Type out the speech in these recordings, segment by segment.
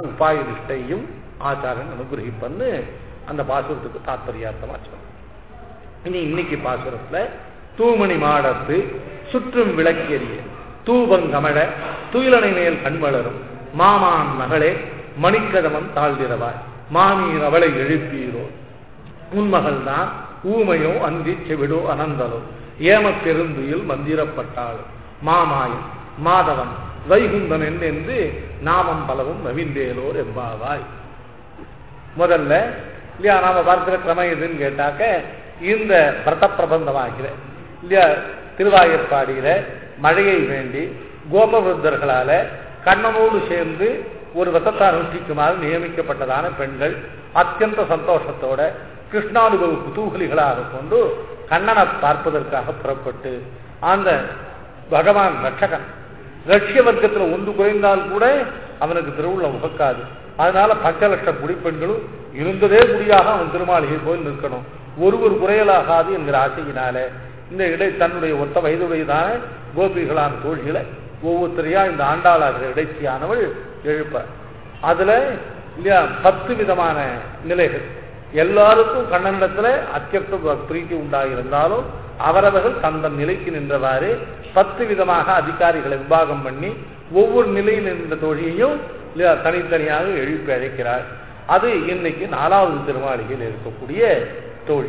உபாய நிஷ்டையும் ஆச்சாரன் அனுகிரகிப்பன்னு அந்த பாசுரத்துக்கு தாத்பரியார்த்தமா சொல்றோம் இனி இன்னைக்கு பாசுரத்துல தூமணி மாடத்து சுற்றும் விளக்கெரிய தூபங்கமழ துயிலனை மேல் கண்வளரும் மாமான் மகளே மணிக்கதமம் தாழ்ந்திரவாய் மாமீர் அவளை எழுப்பீரோ உன்மகள் தான் ஊமையோ அன்றி செவிடோ அனந்தலோ ஏம பெருந்துயில் மந்திரப்பட்டாளும் மாமாயன் மாதவன் வைகுந்தன் என்று நாமம் பலவும் நவீந்தேலோர் எம்பாவாய் முதல்ல இல்லையா நாம பார்க்கிற கிரமம் எதுன்னு கேட்டாக்க இந்த பிரத பிரபந்தமாகிற இல்லையா திருவாயற்பாடியில மழையை வேண்டி கோபவருத்தர்களால கண்ணனோடு சேர்ந்து ஒரு விரதத்தை அனுஷ்டிக்குமாறு நியமிக்கப்பட்டதான பெண்கள் அத்தியந்த சந்தோஷத்தோட கிருஷ்ணானுபவ குதூகலிகளாக கொண்டு கண்ணனை பார்ப்பதற்காக புறப்பட்டு அந்த பகவான் ரட்சகன் லட்சிய வர்க்கத்தில் ஒன்று குறைந்தால் கூட அவனுக்கு திருவுள்ள உகக்காது அதனால பஞ்ச லட்சம் குடிப்பெண்களும் இருந்ததே குடியாக அவன் திருமாளிகை போய் நிற்கணும் ஒருவர் குறையலாகாது என்கிற ஆசையினால இந்த இடை தன்னுடைய ஒத்த வயதுடையதான கோபிகளான தோழிகளை ஒவ்வொருத்தரையா இந்த ஆண்டாளாகிற இடைச்சியானவள் எழுப்ப அதுல இல்லையா பத்து விதமான நிலைகள் எல்லாருக்கும் கண்ணனிடத்துல அத்தியர்த்த பிரீத்தி உண்டாகியிருந்தாலும் அவரவர்கள் தந்தன் நிலைக்கு நின்றவாறு பத்து விதமாக அதிகாரிகளை விபாகம் பண்ணி ஒவ்வொரு நிலையில் நின்ற தோழியையும் இல்லையா தனித்தனியாக எழுப்பி அழைக்கிறார் அது இன்னைக்கு நாலாவது திருமாளிகையில் இருக்கக்கூடிய தோழி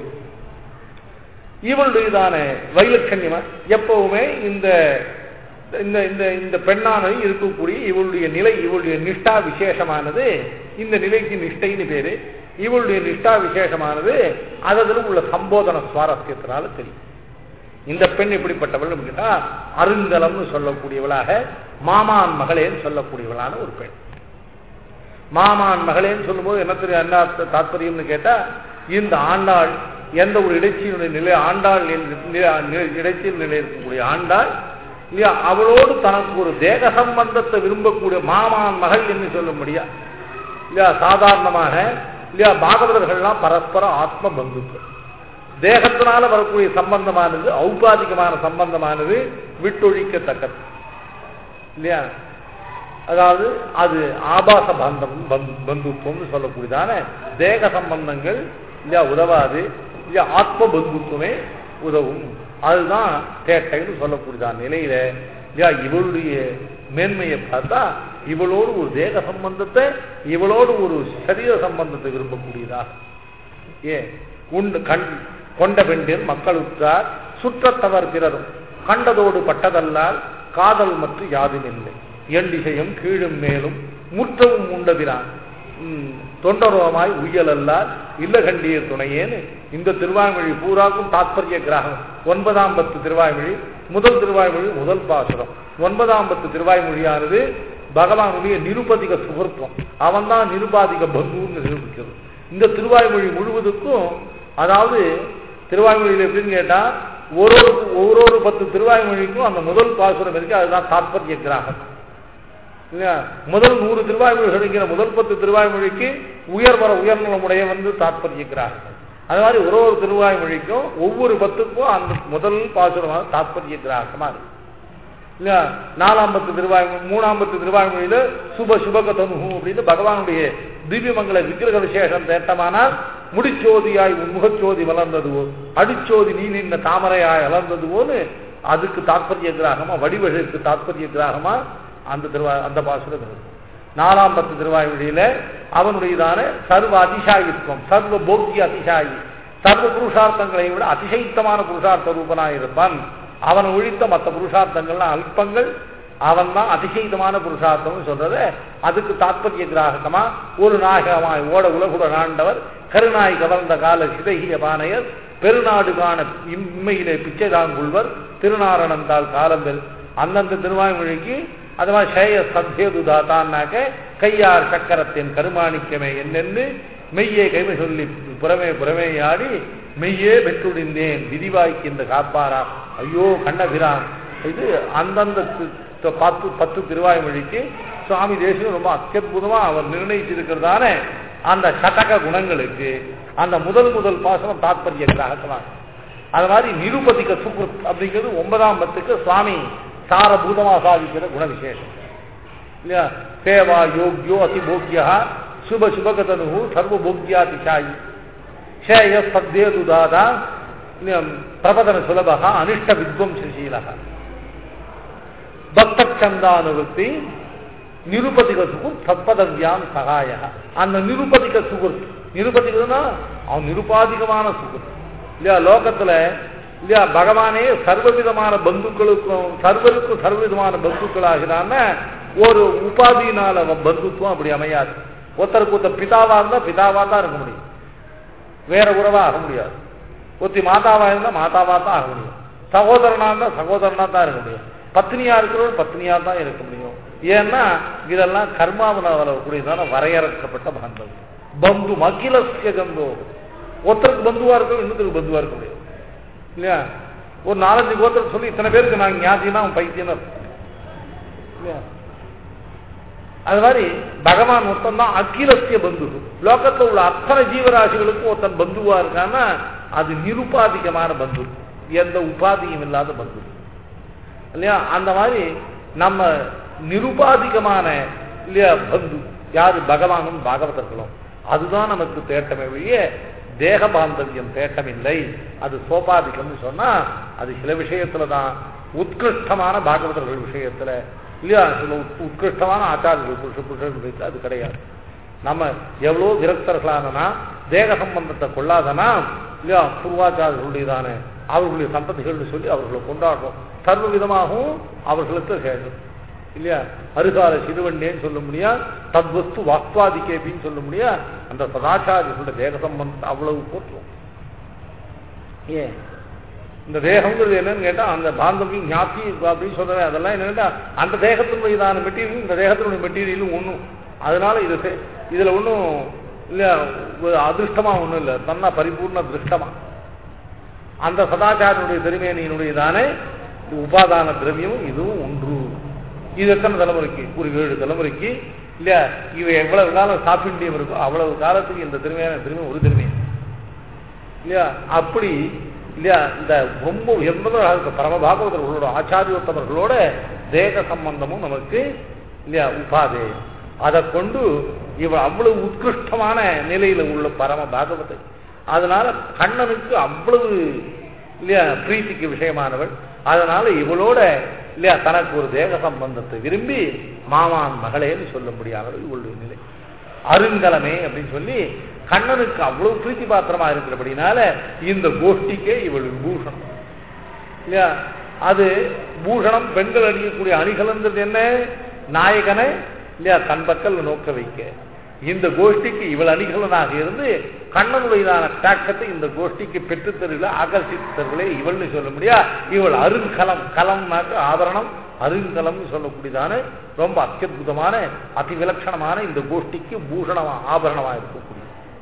இவளுடையதான வைலட்சண்யமா எப்பவுமே இந்த இந்த இந்த இந்த பெண்ணானது இருக்கக்கூடிய இவளுடைய நிலை இவளுடைய நிஷ்டா விசேஷமானது இந்த நிலைக்கு நிஷ்டைன்னு பேரு இவளுடைய நிஷ்டா விசேஷமானது அதில் உள்ள சம்போதன சுவாரஸ்யத்தினால தெரியும் இந்த பெண் எப்படிப்பட்டவள் கேட்டா அருங்கலம்னு சொல்லக்கூடியவளாக மாமான் மகளேன்னு சொல்லக்கூடியவளான ஒரு பெண் மாமான் மகளேன்னு சொல்லும்போது என்ன தெரியும் என்ன தாற்பயம்னு கேட்டா இந்த ஆண்டாள் எந்த ஒரு இடைச்சியினுடைய நிலை ஆண்டாள் இடைச்சியில் நிலை இருக்கக்கூடிய ஆண்டாள் இல்லையா அவளோடு தனக்கு ஒரு தேக சம்பந்தத்தை விரும்பக்கூடிய மாமான் மகள் என்று சொல்ல முடியா இல்லையா சாதாரணமாக இல்லையா பாகவதர்கள்லாம் பரஸ்பர ஆத்ம பந்துக்கள் தேகத்தினால வரக்கூடிய சம்பந்தமானது ஔபாதிகமான சம்பந்தமானது விட்டொழிக்கத்தக்கது இல்லையா அதாவது அது ஆபாச பந்தம் பந்துத்துவம்னு சொல்லக்கூடியதான தேக சம்பந்தங்கள் இல்லையா உதவாது இல்லையா ஆத்ம பந்துத்துவமே உதவும் அதுதான் கேட்டைன்னு சொல்லக்கூடியதான் நிலையில இல்லையா இவளுடைய மேன்மையை பார்த்தா இவளோடு ஒரு தேக சம்பந்தத்தை இவளோடு ஒரு சரீர சம்பந்தத்தை விரும்பக்கூடியதா ஏ உண்டு கண் கொண்ட பெண்டில் மக்களுக்கார் சுற்றத்தவர் பிறரும் கண்டதோடு பட்டதல்லால் காதல் மற்றும் யாதுமில்லை எண்டிசையும் கீழும் மேலும் முற்றவும் உண்டதிரான் தொண்டரோமாய் உயலல்லால் இல்ல கண்டிய துணையேன்னு இந்த திருவாய்மொழி பூராக்கும் தாத்பரிய கிராகம் ஒன்பதாம் பத்து திருவாய்மொழி முதல் திருவாய்மொழி முதல் பாசுரம் ஒன்பதாம் பத்து திருவாய்மொழியானது பகவானுடைய நிருபதிக சுகர்த்தம் அவன் தான் நிருபாதிக பந்துன்னு நிரூபிக்கிறது இந்த திருவாய்மொழி முழுவதுக்கும் அதாவது திருவாய்மொழியில் எப்படின்னு கேட்டா ஒரு ஒரு ஒரு பத்து திருவாய்மொழிக்கும் அந்த முதல் பாசுரம் இருக்கு அதுதான் தாத்பரிய கிராகம் இல்லையா முதல் நூறு திருவாய்மொழி கிடைக்கிற முதல் பத்து திருவாய்மொழிக்கு உயர்வர உயர்நலமுடைய வந்து தாத்பரியிக்கிறார்கள் அது மாதிரி ஒரு ஒரு திருவாய்மொழிக்கும் ஒவ்வொரு பத்துக்கும் அந்த முதல் பாசுரமாக தாத்பரிய கிராகமா இருக்கு இல்லையா நாலாம் பத்து திருவாய் மூணாம் பத்து திருவாய்மொழியில சுப சுபகதனு அப்படின்னு பகவானுடைய திவ்யமங்கல விக்கிரக விசேஷம் தேட்டமானால் முடிச்சோதியாய் முகச்சோதி வளர்ந்ததுவோ அடிச்சோதி நீ நின்ன தாமரையாய் வளர்ந்ததுவோன்னு அதுக்கு தாத்பரிய கிராகமா வடிவழக்கு தாத்பரிய கிராகமா அந்த திருவா அந்த பாசுரம் இருக்கு நாலாம் பத்து திருவாய்மொழியில அவனுடையதான சர்வ அதிசாயித்துவம் சர்வ போக்கிய அதிசாயி சர்வ புருஷார்த்தங்களை விட அதிசயித்தமான புருஷார்த்த ரூபனாயிருப்பான் அவனை ஒழித்த மற்ற புருஷார்த்தங்கள்லாம் அல்பங்கள் அவன் தான் அதிசயித்தமான புருஷார்த்தம் சொல்றத அதுக்கு தாத்பரிய கிராகமா ஒரு நாயகமாய் ஓட உலகுட நாண்டவர் கருநாய் கவர்ந்த கால சிதகிய பானையர் பெருநாடு காண இம்மையிலே பிச்சைதாங்குள்வர் திருநாரணந்தால் காலம்பெரு அந்தந்த திருவாய்மொழிக்கு அது மாதிரி சேய சத்யது தாத்தான்னாக்க கையார் சக்கரத்தின் கருமாணிக்கமே என்னென்னு மெய்யே கைமை சொல்லி புறமே புறமே ஆடி மெய்யே பெற்றுடிந்தேன் விதிவாய்க்கின்ற காப்பாரா ஐயோ கண்ணபிரான் இது அந்தந்த பத்து பத்து திருவாய்மொழிக்கு சுவாமி தேசியம் ரொம்ப அத்தியுதமா அவர் நிர்ணயிச்சிருக்கிறதான அந்த சதக குணங்களுக்கு அந்த முதல் முதல் பாசனம் தாத்பரிய கிராகத்தான் அது மாதிரி நிருபதிக்க சுக்ருத் அப்படிங்கிறது ஒன்பதாம் பத்துக்கு சுவாமி சாரபூதமாக சாதிக்கிற குண விசேஷம் இல்லையா சேவா யோக்யோ அதிபோக்கியா சுப சுபகதனு சர்வபோக்கியாதிசாயி ஷேய சத்தேது தாதா பிரபதன சுலபா அனிஷ்ட வித்வம்சீலக பக்தச்சந்தானுவத்தி நிருபதிக சுகுர் சத்பதவியான் சகாய அந்த நிருபதிக சுகுர் நிருபதிகனா அவன் நிருபாதிகமான சுகுர் இல்லையா லோகத்துல இல்லையா பகவானே சர்வவிதமான பந்துக்களுக்கும் சர்வருக்கும் சர்வவிதமான பந்துக்களாகிறான்னா ஒரு உபாதியினால பந்துத்துவம் அப்படி அமையாது ஒருத்தருக்கு ஒருத்தர் பிதாவா இருந்தா பிதாவா தான் இருக்க முடியும் வேற உறவா ஆக முடியாது ஒருத்தி மாதாவா இருந்தா மாதாவா தான் ஆக முடியும் சகோதரனா இருந்தா சகோதரனா தான் இருக்க முடியும் பத்னியா இருக்கிறவங்க பத்னியா தான் இருக்க முடியும் ஏன்னா இதெல்லாம் கர்மாவனால வரக்கூடியதான வரையறுக்கப்பட்ட பந்தம் பந்து மகிலசிய கந்தோ ஒருத்தருக்கு பந்துவா இருக்கும் இன்னொருத்தருக்கு பந்துவா இருக்க முடியும் இல்லையா ஒரு நாலஞ்சு கோத்திரம் சொல்லி இத்தனை பேருக்கு நான் ஞாதினா அவன் பைத்தியம் இல்லையா அது மாதிரி பகவான் ஒருத்தன் தான் அகிலத்திய பந்து லோகத்தில் உள்ள அத்தனை ஜீவராசிகளுக்கும் ஒருத்தன் பந்துவா இருக்கான்னா அது நிருபாதிகமான பந்து எந்த உபாதியும் இல்லாத பந்து இல்லையா அந்த மாதிரி நம்ம நிருபாதிகமான இல்லையா பந்து யாரு பகவானும் பாகவதர்களும் அதுதான் நமக்கு தேட்டமே வழிய தேக பாந்தவியம் தேட்டமில்லை அது சோபாதிகம்னு சொன்னா அது சில விஷயத்துல தான் உத்கிருஷ்டமான பாகவதர்கள் விஷயத்துல இல்லையா சில உத்கிருஷ்டமான ஆச்சாரியர்கள் புருஷ புருஷர்கள் அது கிடையாது நம்ம எவ்வளோ விரக்தர்களானா தேக சம்பந்தத்தை கொள்ளாதனா இல்லையா பூர்வாச்சாரியர்களுடையதான அவர்களுடைய சந்ததிகள்னு சொல்லி அவர்களை கொண்டாடுறோம் சர்வ விதமாகவும் அவர்களுக்கு கேட்கும் இல்லையா அருகால சிறுவண்டேன்னு சொல்ல முடியா தத்வஸ்து வாக்வாதிக்கேபின்னு சொல்ல முடியா அந்த சதாச்சாரியர்களுடைய தேக சம்பந்தத்தை அவ்வளவு போற்றுவோம் ஏன் இந்த தேகம்ங்கிறது என்னன்னு கேட்டா அந்த பாந்தவியம் ஞாத்தி அப்படின்னு சொல்றேன் அதெல்லாம் என்னன்னா அந்த தேகத்தினுடையதான மெட்டீரியல் இந்த தேகத்தினுடைய மெட்டீரியலும் ஒன்றும் அதனால இது இதுல ஒன்றும் இல்ல அதிருஷ்டமா ஒன்றும் இல்லை தன்னா பரிபூர்ண திருஷ்டமா அந்த சதாச்சாரனுடைய திருமேனியினுடையதானே உபாதான திரவியம் இதுவும் ஒன்று இது எத்தனை தலைமுறைக்கு ஒரு ஏழு தலைமுறைக்கு இல்லையா இவ எவ்வளவு காலம் சாப்பிண்டியம் இருக்கோ அவ்வளவு காலத்துக்கு இந்த திருமையான திரும்பி ஒரு திருமையம் இல்லையா அப்படி இல்லையா இந்த ரொம்ப உயர்ந்தவர்களாக பரம பாகவதர்களோட ஆச்சாரியோத்தவர்களோட தேக சம்பந்தமும் நமக்கு இல்லையா உபாதே அதை கொண்டு இவள் அவ்வளவு உத்கிருஷ்டமான நிலையில உள்ள பரம பாகவதை அதனால கண்ணனுக்கு அவ்வளவு இல்லையா பிரீத்திக்கு விஷயமானவள் அதனால இவளோட இல்லையா தனக்கு ஒரு தேக சம்பந்தத்தை விரும்பி மாமான் மகளேன்னு சொல்ல முடியாத இவளுடைய நிலை அருங்கலமே அப்படின்னு சொல்லி கண்ணனுக்கு அவ்வளவு பிரீத்தி பாத்திரமா இருக்கிறபடினால இந்த கோஷ்டிக்கே இவள் பூஷணம் இல்லையா அது பூஷணம் பெண்கள் அணியக்கூடிய அணிகலன்றது என்ன நாயகனை இல்லையா தன் பக்கல் நோக்க வைக்க இந்த கோஷ்டிக்கு இவள் அணிகலனாக இருந்து கண்ணனுடையதான தாக்கத்தை இந்த கோஷ்டிக்கு பெற்றுத்தருகிற ஆகர்ஷித்தர்களே இவள்னு சொல்ல முடியா இவள் அருங்கலம் கலம்னாக்க ஆபரணம் அருங்கலம்னு சொல்லக்கூடியதான ரொம்ப அத்தியுதமான அதி விலட்சணமான இந்த கோஷ்டிக்கு பூஷணமா ஆபரணமா இருக்கக்கூடிய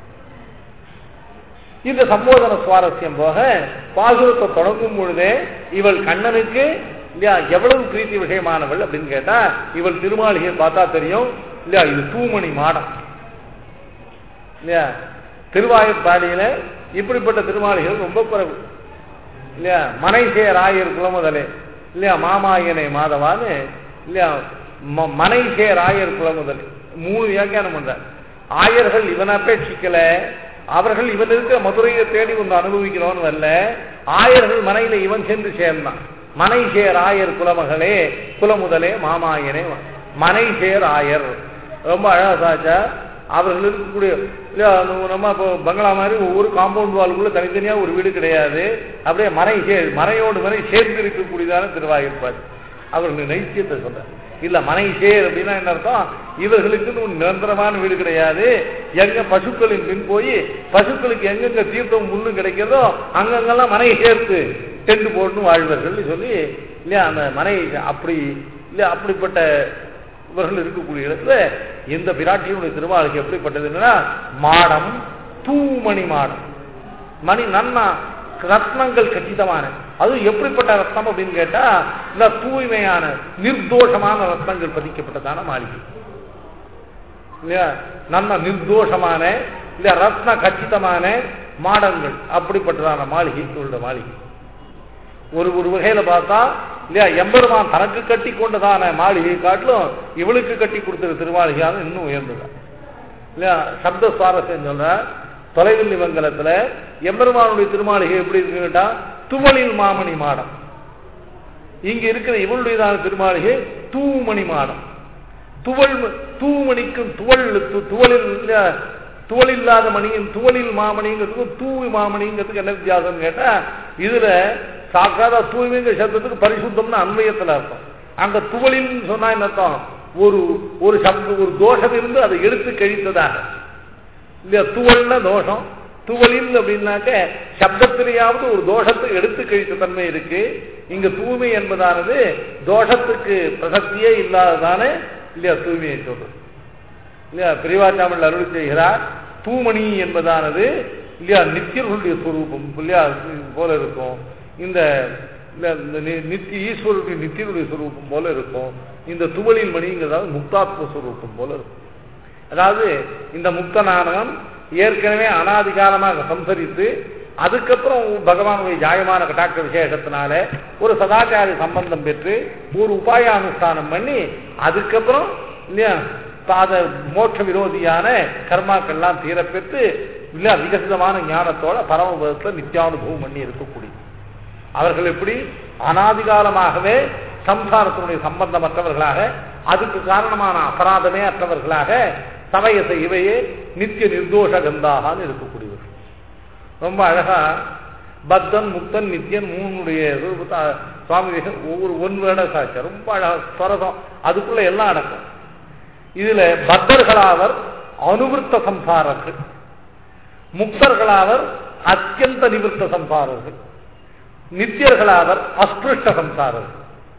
இந்த சம்போதன சுவாரஸ்யம் போக பாசுரத்தை தொடங்கும் பொழுதே இவள் கண்ணனுக்கு இல்லையா எவ்வளவு பிரீத்தி விஷயமானவள் அப்படின்னு கேட்டா இவள் திருமாளிகை பார்த்தா தெரியும் இல்லையா இது தூமணி மாடம் இல்லையா திருவாயூர்பாடியில இப்படிப்பட்ட திருமாளிகள் ரொம்ப குறைவு இல்லையா மனைசே ராயர் குலமுதலே இல்லையா மாமாயனை மாதவான்னு இல்லையா மனைசே ராயர் குலமுதலே மூணு வியாக்கியானம் பண்ற ஆயர்கள் இவன் அபேட்சிக்கல அவர்கள் இவன் இருக்க மதுரையை தேடி ஒன்று அனுபவிக்கிறோன்னு வரல ஆயர்கள் மனையில இவன் சென்று சேர்ந்தான் மனை சேர் ஆயர் குலமகளே குலமுதலே மாமாயனே மனை சேர் ஆயர் ரொம்ப அழகா சாச்சா அவர்கள் இருக்கக்கூடிய இல்லையா நம்ம இப்போ பங்களா மாதிரி ஒவ்வொரு காம்பவுண்ட் வாலுக்குள்ள தனித்தனியா ஒரு வீடு கிடையாது அப்படியே மனை சேர் மனையோடு மனை சேர்ந்து இருக்கக்கூடியதான திருவாயிருப்பார் அவர்கள் நைத்தியத்தை சொல்ற இல்ல மனை சேர் அப்படின்னா என்ன அர்த்தம் இவர்களுக்குன்னு ஒரு நிரந்தரமான வீடு கிடையாது எங்க பசுக்களின் பின் போய் பசுக்களுக்கு எங்கெங்க தீர்த்தம் முள்ளு கிடைக்கிறதோ அங்கங்கெல்லாம் மனை சேர்த்து டென்ட் போட்டு வாழ்வார்கள் சொல்லி இல்லையா அந்த மனை அப்படி இல்லையா அப்படிப்பட்ட இவர்கள் இருக்கக்கூடிய இடத்துல இந்த பிராட்டியினுடைய திருமாலுக்கு எப்படிப்பட்டதுன்னா மாடம் தூமணி மாடம் மணி நன்னா ரத்னங்கள் கச்சிதமான அது எப்படிப்பட்ட ரத்னம் அப்படின்னு கேட்டா இந்த தூய்மையான நிர்தோஷமான ரத்னங்கள் பதிக்கப்பட்டதான மாளிகை இல்லையா நல்ல நிர்தோஷமான இல்ல ரத்ன கச்சிதமான மாடங்கள் அப்படிப்பட்டதான மாளிகை உள்ள மாளிகை ஒரு ஒரு வகையில பார்த்தா இல்லையா எம்பெருமான் தனக்கு கட்டி கொண்டதான மாளிகை காட்டிலும் இவளுக்கு கட்டி கொடுத்த திருமாளிகையாக இன்னும் உயர்ந்ததான் இல்லையா சப்த சுவாரஸ்யம் சொல்ற தொலைவில்லி மங்கலத்துல எம்பெருமானுடைய திருமாளிகை எப்படி இருக்குன்னு கேட்டா துவளில் மாமணி மாடம் இங்க இருக்கிற இவளுடையதான திருமாளிகை தூமணி மாடம் துவள் தூமணிக்கும் துவள் து- துவளில் இல்ல, துவள் இல்லாத மணியும் துவளில் மாமணிங்கிறதுக்கும் தூவி மாமணிங்கிறதுக்கு என்ன வித்தியாசம் கேட்டா இதுல சாக்காத தூய்மைங்கிற சப்தத்துக்கு பரிசுத்தம்னு அன்வயத்துல அர்த்தம் அங்க துவளில் சொன்னா என்ன அர்த்தம் ஒரு ஒரு சப்த ஒரு தோஷம் இருந்து அதை எடுத்து கழித்ததாக இல்லையா துவல்னா தோஷம் துவலில் அப்படின்னாக்க சப்தத்திலேயாவது ஒரு தோஷத்தை எடுத்து கழித்த தன்மை இருக்கு இங்க தூய்மை என்பதானது தோஷத்துக்கு பிரசக்தியே இல்லாததான இல்லையா தூய்மையை சொல்றது இல்லையா பிரிவாச்சாமல் அருள் செய்கிறார் தூமணி என்பதானது இல்லையா நித்தியர்களுடைய சுரூபம் இல்லையா இது போல இருக்கும் இந்த இந்த இந்த நி- நித்திய ஈஸ்வருடைய நித்தியனுடைய சுரூபம் போல இருக்கும் இந்த துவளில் மணிங்கிறதாவது முக்தாத்ம சுரூபம் போல இருக்கும் அதாவது இந்த முக்த நாடகம் ஏற்கனவே அனாதிகாலமாக சம்சரித்து அதுக்கப்புறம் பகவானுடைய ஜாயமான கட்டாட்ச விசேஷத்தினால ஒரு சதாச்சாரி சம்பந்தம் பெற்று ஒரு உபாய அனுஷ்டானம் பண்ணி அதுக்கப்புறம் இல்லையா தாத மோட்ச விரோதியான கர்மாக்கள்லாம் தீரப்பெற்று இல்லையா விகசிதமான ஞானத்தோட பரமபதத்தில் நித்தியானுபவம் பண்ணி இருக்கக்கூடிய அவர்கள் எப்படி அனாதிகாலமாகவே சம்சாரத்தினுடைய சம்பந்தமற்றவர்களாக அதுக்கு காரணமான அபராதமே அற்றவர்களாக சமயச இவையே நித்திய நிர்தோஷ கந்தாகான்னு இருக்கக்கூடியவர்கள் ரொம்ப அழகா பத்தன் முக்தன் நித்தியன் மூணுடைய ரூபத்தை சுவாமி தேசம் ஒவ்வொரு ஒன் வேட சாட்சி ரொம்ப அழகா சொரசம் அதுக்குள்ள எல்லாம் அடக்கம் இதுல பத்தர்களாவர் அனுவிருத்த சம்சாரர்கள் முக்தர்களாவர் அத்தியந்த நிவிருத்த சம்சாரர்கள் நித்தியர்களாவர் அஸ்பிருஷ்ட சம்சாரர்கள்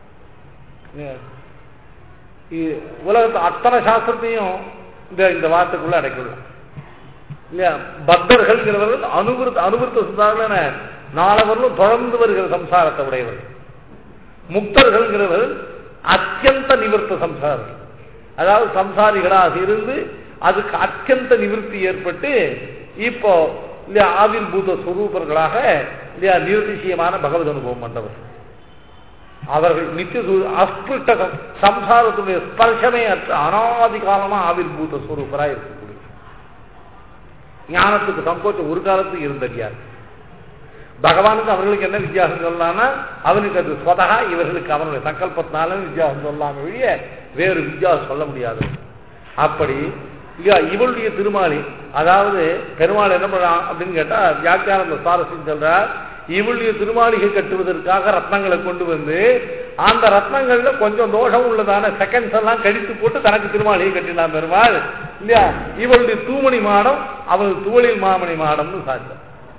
இ- உலகத்து அத்தனை சாஸ்திரத்தையும் இந்த இந்த வார்த்தைக்குள்ள அடைக்கலாம் இல்லையா பக்தர்கள்ங்கிறவர்கள் அனுவிருத்த அனுவிருத்த சம்சாரம் நாளவர்களும் தொடர்ந்து வருகிற சம்சாரத்தை உடையவர்கள் முக்தர்கள்ங்கிறவர்கள் அத்தியந்த நிவர்த்த சம்சாரர்கள் அதாவது சம்சாரிகளாக இருந்து அதுக்கு அத்தியந்த நிவிருத்தி ஏற்பட்டு இப்போ இல்லையா ஆவில் பூத சுரூபர்களாக இல்லையா நிர்திசயமான பகவத் அனுபவம் பண்றவர் அவர்கள் நித்திய சு- அஸ்பிருஷ்ட சம்- சம்சாரத்துடைய ஸ்பர்ஷமே அற்ற அனாதி காலமா ஆவில் பூத சுரூபராக இருக்கக்கூடிய ஞானத்துக்கு சங்கோச்சம் ஒரு காலத்துக்கு இருந்தறியாது பகவானுக்கு அவர்களுக்கு என்ன வித்தியாசம் சொல்லலாம்னா அவனுக்கு அது ஸ்வதகா இவர்களுக்கு அவனுடைய சங்கல்பத்தினால வித்தியாசம் சொல்லலாம் ஒழிய வேறு வித்தியாசம் சொல்ல முடியாது அப்படி இல்லையா இவளுடைய திருமாலி அதாவது பெருமாள் என்ன பண்றான் அப்படின்னு கேட்டா வியாக்கியானந்த சுவாரஸ்யம் சொல்றார் இவளுடைய திருமாளிகை கட்டுவதற்காக ரத்னங்களை கொண்டு வந்து அந்த ரத்னங்கள்ல கொஞ்சம் தோஷம் உள்ளதான செகண்ட்ஸ் எல்லாம் கழித்து போட்டு தனக்கு திருமாளிகை கட்டினான் பெருமாள் இல்லையா இவளுடைய தூமணி மாடம் அவள் தூவலில் மாமணி மாடம்னு சாட்சியம்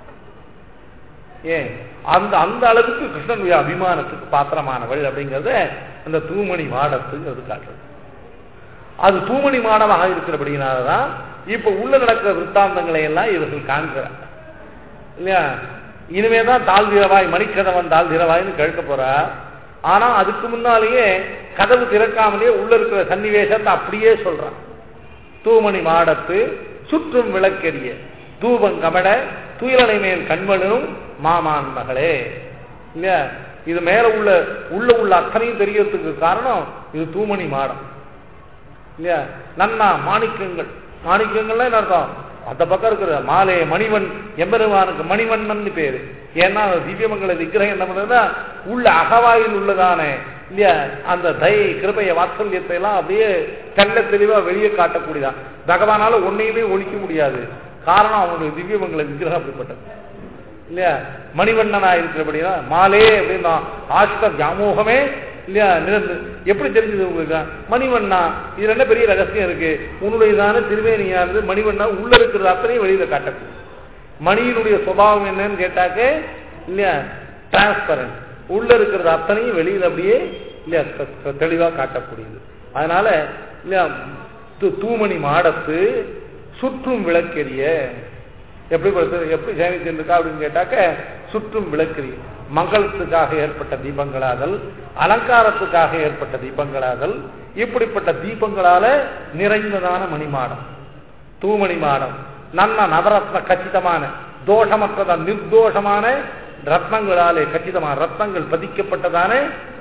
ஏன் அந்த அந்த அளவுக்கு கிருஷ்ணனுடைய அபிமானத்துக்கு பாத்திரமானவள் அப்படிங்கறத அந்த தூமணி மாடத்துங்கிறது காட்டுறது அது தூமணி மாடமாக இருக்கிறபடினாலதான் இப்ப உள்ள நடக்கிற விற்த்தாந்தங்களை எல்லாம் இவர்கள் காண்கிறார் இல்லையா இனிமேதான் தாழ் திரவாய் மணிக்கதவன் தாழ் திரவாய்னு கேட்க போறா ஆனா அதுக்கு முன்னாலேயே கதவு திறக்காமலே உள்ள இருக்கிற சன்னிவேசத்தை அப்படியே சொல்றான் தூமணி மாடத்து சுற்றும் விளக்கெரிய தூபம் கமட துயிலனை மேல் கண்மனும் மாமான் மகளே இல்லையா இது மேல உள்ள உள்ள உள்ள அத்தனையும் தெரியறதுக்கு காரணம் இது தூமணி மாடம் இல்லையா நன்னா மாணிக்கங்கள் மாணிக்கங்கள்லாம் என்ன அர்த்தம் அந்த பக்கம் இருக்கிற மாலே மணிவன் எம்பெருமானுக்கு மணிவண்ணன் பேரு ஏன்னா அந்த திவ்யமங்கல விக்கிரகம் என்ன பண்ணுறதுன்னா உள்ள அகவாயில் உள்ளதான இல்லையா அந்த தயை கிருபைய வாத்சல்யத்தை எல்லாம் அப்படியே தெள்ள தெளிவா வெளியே காட்டக்கூடியதான் பகவானால ஒன்னையுமே ஒழிக்க முடியாது காரணம் அவனுடைய திவ்யமங்கல விக்கிரகம் அப்படிப்பட்டது இல்லையா மணிவண்ணனா இருக்கிறபடியா மாலே அப்படின்னா ஆஷ்ட வியாமோகமே இல்லையா நிறந்து எப்படி தெரிஞ்சது உங்களுக்கு மணிவண்ணா இது என்ன பெரிய ரகசியம் இருக்கு உன்னுடையதான திருவேணியானது மணிவண்ணா உள்ள இருக்கிறது அத்தனையும் வெளியில காட்டக்கூடும் மணியினுடைய சுபாவம் என்னன்னு கேட்டாக்க இல்லையா டிரான்ஸ்பரண்ட் உள்ள இருக்கிறது அத்தனையும் வெளியில அப்படியே இல்லையா த- த- தெளிவா காட்டக்கூடியது அதனால இல்லையா து- தூமணி மாடத்து சுற்றும் விளக்கெரிய எப்படி படுத்து- எப்படி சேமிச்சிருக்கா அப்படின்னு கேட்டாக்க சுற்றும் விளக்கெரிய மங்களத்துக்காக ஏற்பட்ட தீபங்களாதல் அலங்காரத்துக்காக ஏற்பட்ட தீபங்களாதல் இப்படிப்பட்ட தீபங்களால நிறைந்ததான மணிமாடம் தூமணி மாடம் நல்ல நவரத்ன கச்சிதமான தோஷமற்றத நிர்தோஷமான ரத்னங்களாலே கச்சிதமான ரத்னங்கள் பதிக்கப்பட்டதான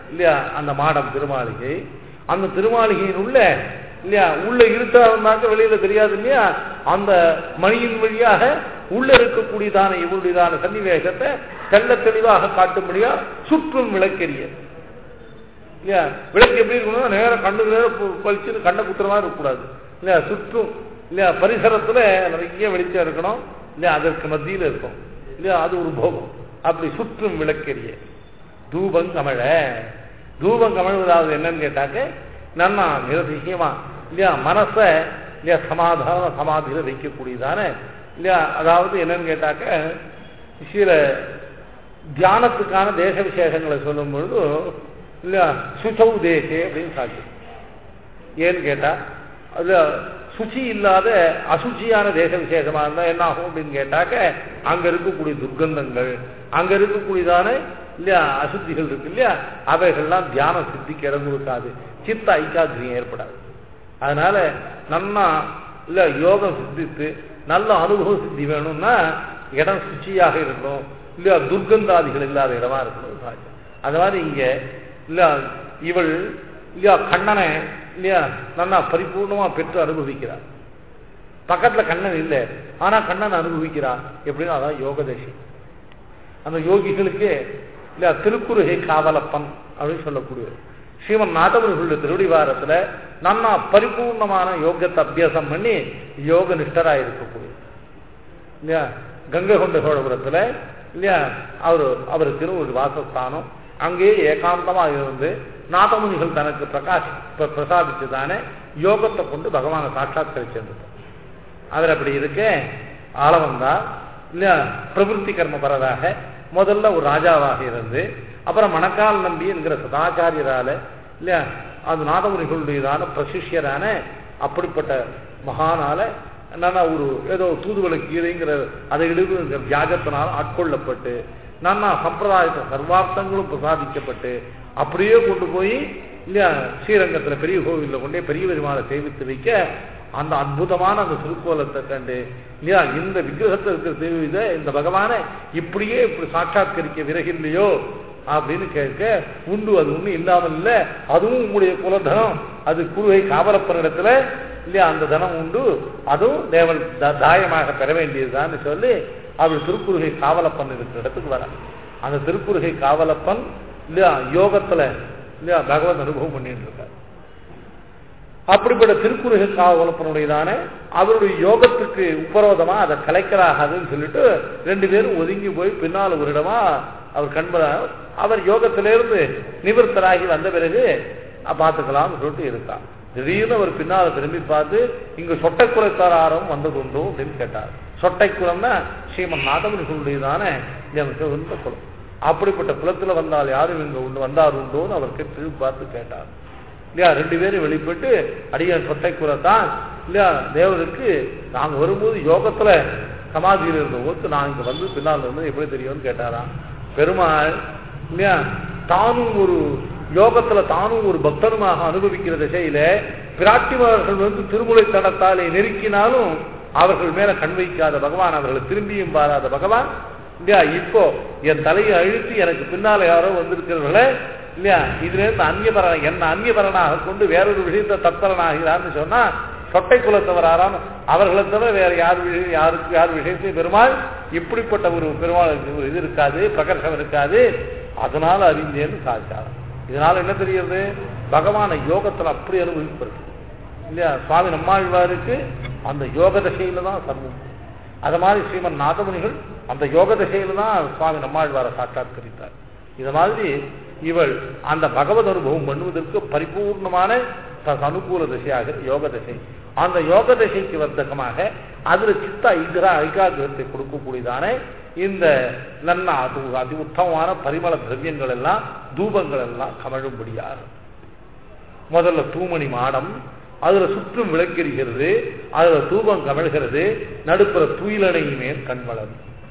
இல்லையா அந்த மாடம் திருமாளிகை அந்த திருமாளிகையின் உள்ள இல்லையா உள்ள இருட்டா இருந்தாக்க வெளியில தெரியாது இல்லையா அந்த மணியின் வழியாக உள்ள இருக்கக்கூடியதான இவருடையதான சன்னிவேகத்தை தெள்ள தெளிவாக காட்டும்படியா சுற்றும் விளக்கெரிய இல்லையா விளக்கு எப்படி இருக்கணும் நேரம் கண்ணு நேரம் பழிச்சு கண்ணை குத்துற மாதிரி இருக்கக்கூடாது இல்லையா சுற்றும் இல்லையா பரிசரத்துல நிறைய வெளிச்சம் இருக்கணும் இல்லையா அதற்கு மத்தியில் இருக்கும் இல்லையா அது ஒரு போகம் அப்படி சுற்றும் விளக்கெரிய தூபம் கமழ தூபம் கமழ்வதாவது என்னன்னு கேட்டாக்க நன்னா நிரதிசயமா இல்லையா மனச இல்லையா சமாதான சமாதியில வைக்கக்கூடியதான இல்லையா அதாவது என்னன்னு கேட்டாக்க சில தியானத்துக்கான தேச விசேஷங்களை சொல்லும் பொழுது இல்லையா சுசௌ தேசே அப்படின்னு சாட்சி ஏன்னு கேட்டா அதுல சுச்சி இல்லாத அசுச்சியான தேச விசேஷமா இருந்தா என்ன ஆகும் அப்படின்னு கேட்டாக்க அங்க இருக்கக்கூடிய துர்க்கந்தங்கள் அங்க இருக்கக்கூடியதான இல்லையா அசுத்திகள் இருக்கு இல்லையா அவைகள்லாம் தியான சித்திக்கு இடம் கொடுக்காது சித்த ஐக்காகிரியம் ஏற்படாது அதனால நன்னா இல்ல யோகம் சித்தித்து நல்ல அனுபவம் சித்தி வேணும்னா இடம் சுச்சியாக இருக்கணும் இல்லையா துர்க்கந்தாதிகள் இல்லாத இடமா இருக்கணும் சாட்சி அது மாதிரி இங்க இல்ல இவள் இல்லையா கண்ணனை இல்லையா நல்லா பரிபூர்ணமா பெற்று அனுபவிக்கிறார் பக்கத்துல கண்ணன் இல்லை ஆனா கண்ணன் அனுபவிக்கிறான் எப்படின்னா அதான் யோகதேசி அந்த யோகிகளுக்கு இல்லையா திருக்குறுகை காவலப்பன் அப்படின்னு சொல்லக்கூடிய ஸ்ரீமன் நாதமுனிகளுடைய திருவடிவாரத்துல நன்னா பரிபூர்ணமான யோகத்தை அபியாசம் பண்ணி யோக நிஷ்டராக இருக்கக்கூடிய இல்லையா கங்கை கொண்ட சோழபுரத்துல இல்லையா அவர் அவருக்கு ஒரு வாசஸ்தானம் அங்கேயே ஏகாந்தமாக இருந்து நாதமுனிகள் தனக்கு பிரகாஷ் பிரசாதிச்சுதானே யோகத்தை கொண்டு பகவானை சாட்சாத்கரிச்சிருந்தது அவர் அப்படி இருக்க ஆளவந்தா இல்லையா பிரவருத்தி கர்மபரராக முதல்ல ஒரு ராஜாவாக இருந்து அப்புறம் மணக்கால் நம்பி என்கிற சதாச்சாரியரால இல்லையா அது நாதமுனிகளுடையதான பிரசிஷ்யரான அப்படிப்பட்ட மகானால என்னன்னா ஒரு ஏதோ தூதுவளை கீரைங்கிற அதை இடுங்கிற வியாஜத்தினால் ஆட்கொள்ளப்பட்டு நானா சம்பிரதாயத்தை சர்வார்த்தங்களும் பிரசாதிக்கப்பட்டு அப்படியே கொண்டு போய் இல்லையா ஸ்ரீரங்கத்தில் பெரிய கோவிலில் கொண்டே பெரிய பெருமாளை சேவித்து வைக்க அந்த அற்புதமான அந்த திருக்கோலத்தை கண்டு இல்லையா இந்த விக்கிரகத்தில் இருக்கிற தெய்வ இந்த பகவானை இப்படியே இப்படி சாட்சாத்கரிக்க விறகில்லையோ அப்படின்னு கேட்க உண்டு அது ஒன்றும் இல்லாமல் இல்லை அதுவும் உங்களுடைய குலதனம் அது குருவை காவலப்பனிடத்துல இல்லையா அந்த தனம் உண்டு அதுவும் தேவன் தாயமாக பெற வேண்டியதுதான் சொல்லி அவர் திருக்குறுகை காவலப்பன் இருக்கிற இடத்துக்கு வர அந்த திருக்குறுகை காவலப்பன் இல்லையா யோகத்துல இல்லையா பகவத் அனுபவம் பண்ணிட்டு இருக்கார் அப்படிப்பட்ட திருக்குறுகை காவலப்பனுடையதான அவருடைய யோகத்துக்கு உபரோதமா அதை கலைக்கலாகாதுன்னு சொல்லிட்டு ரெண்டு பேரும் ஒதுங்கி போய் பின்னால் ஒரு இடமா அவர் கண்பதா அவர் யோகத்திலிருந்து நிவர்த்தராகி வந்த பிறகு பார்த்துக்கலாம்னு சொல்லிட்டு இருக்கான் திடீர்னு அவர் பின்னால திரும்பி பார்த்து இங்க சொட்டைக்குலைத்தாரம் வந்தது உண்டோ அப்படின்னு கேட்டார் சொட்டைக்குளம்னா ஸ்ரீமன் நாதமுனிகளுடையதான இந்த குளம் அப்படிப்பட்ட குளத்துல வந்தால் யாரும் இங்க உண்டு வந்தார் உண்டோன்னு அவர் திரும்பி பார்த்து கேட்டார் இல்லையா ரெண்டு பேரும் வெளிப்பட்டு அடியான் சொட்டைக்குறை தான் இல்லையா தேவருக்கு நாங்க வரும்போது யோகத்துல சமாதியில் இருந்த போது நான் இங்க வந்து பின்னால் இருந்து எப்படி தெரியும்னு கேட்டாராம் பெருமாள் இல்லையா தானும் ஒரு யோகத்துல தானும் ஒரு பக்தனுமாக அனுபவிக்கிற திசையில பிராட்டிமார்கள் வந்து திருமுறை தடத்தாலே நெருக்கினாலும் அவர்கள் மேல கண் வைக்காத பகவான் அவர்களை திரும்பியும் பாராத பகவான் இல்லையா இப்போ என் தலையை அழுத்தி எனக்கு பின்னால யாரோ வந்திருக்கிறவர்களே இல்லையா இதுல இருந்து அந்நியபரன் என்ன அந்நியபரனாக கொண்டு வேறொரு விஷயத்தை தத்பரனாகிறான்னு சொன்னா சொட்டை குலத்தவராராம் அவர்களை தவிர வேற யார் விஷயம் யாருக்கு யார் விஷயத்தையும் பெருமாள் இப்படிப்பட்ட ஒரு பெருமாளுக்கு ஒரு இது இருக்காது பிரகர்ஷம் இருக்காது அதனால அறிந்தேன்னு சாதிச்சார் இதனால என்ன தெரியுது பகவான யோகத்துல அப்படி அனுபவிப்பது இல்லையா சுவாமி நம்மாழ்வாருக்கு அந்த யோக தசையில தான் சர்வம் அது மாதிரி ஸ்ரீமன் நாதமுனிகள் அந்த யோக தசையில தான் சுவாமி நம்மாழ்வாரை சாட்சாத்கரித்தார் இது மாதிரி இவள் அந்த பகவத் அனுபவம் பண்ணுவதற்கு பரிபூர்ணமான அனுகூல திசையாக யோக திசை அந்த யோக திசைக்கு வர்த்தகமாக அதுல சித்த ஐதரா ஐகாகிரத்தை கொடுக்கக்கூடியதான இந்த நல்ல அது அதி உத்தமமான பரிமள திரவியங்கள் எல்லாம் தூபங்கள் எல்லாம் கமழும்படியாக முதல்ல தூமணி மாடம் அதுல சுற்றும் விளக்கெரிகிறது அதுல தூபம் கமழ்கிறது நடுப்புற துயிலணை மேல் கண்வளம்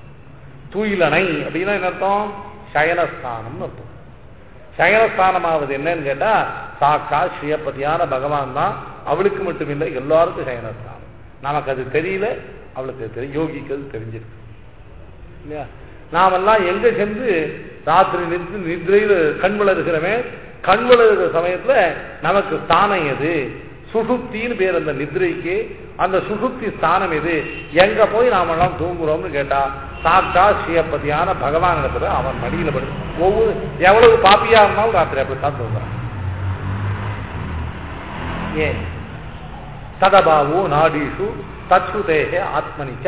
துயிலணை அப்படின்னா என்ன அர்த்தம் சயனஸ்தானம் அர்த்தம் சயனஸ்தானமாவது என்னன்னு கேட்டா சாக்கா ஸ்ரீயப்பதியான பகவான் தான் அவளுக்கு மட்டும் இல்லை எல்லாருக்கும் சயனஸ்தானம் நமக்கு அது தெரியல அவளுக்கு தெரியும் யோகிக்கு அது தெரிஞ்சிருக்கு இல்லையா நாமெல்லாம் எங்க சென்று ராத்திரி நின்று நிதிரையில் கண் வளர்கிறவன் கண்வழுகிற சமயத்துல நமக்கு ஸ்தானம் எது சுசுப்தின்னு பேர் அந்த நித்ரைக்கு அந்த சுசுப்தி ஸ்தானம் எது எங்க போய் நாமெல்லாம் தூங்குறோம்னு கேட்டா சாத்தா ஸ்ரீயப்பதியான பகவான் இடத்துல அவன் மடியில படு ஒவ்வொரு எவ்வளவு பாப்பியா இருந்தாலும் ராத்திரி அப்படித்தான் தூங்குறான் ஏன் ததபாவோ நாடீஷு தச்சுதேகே ஆத்மனிச்ச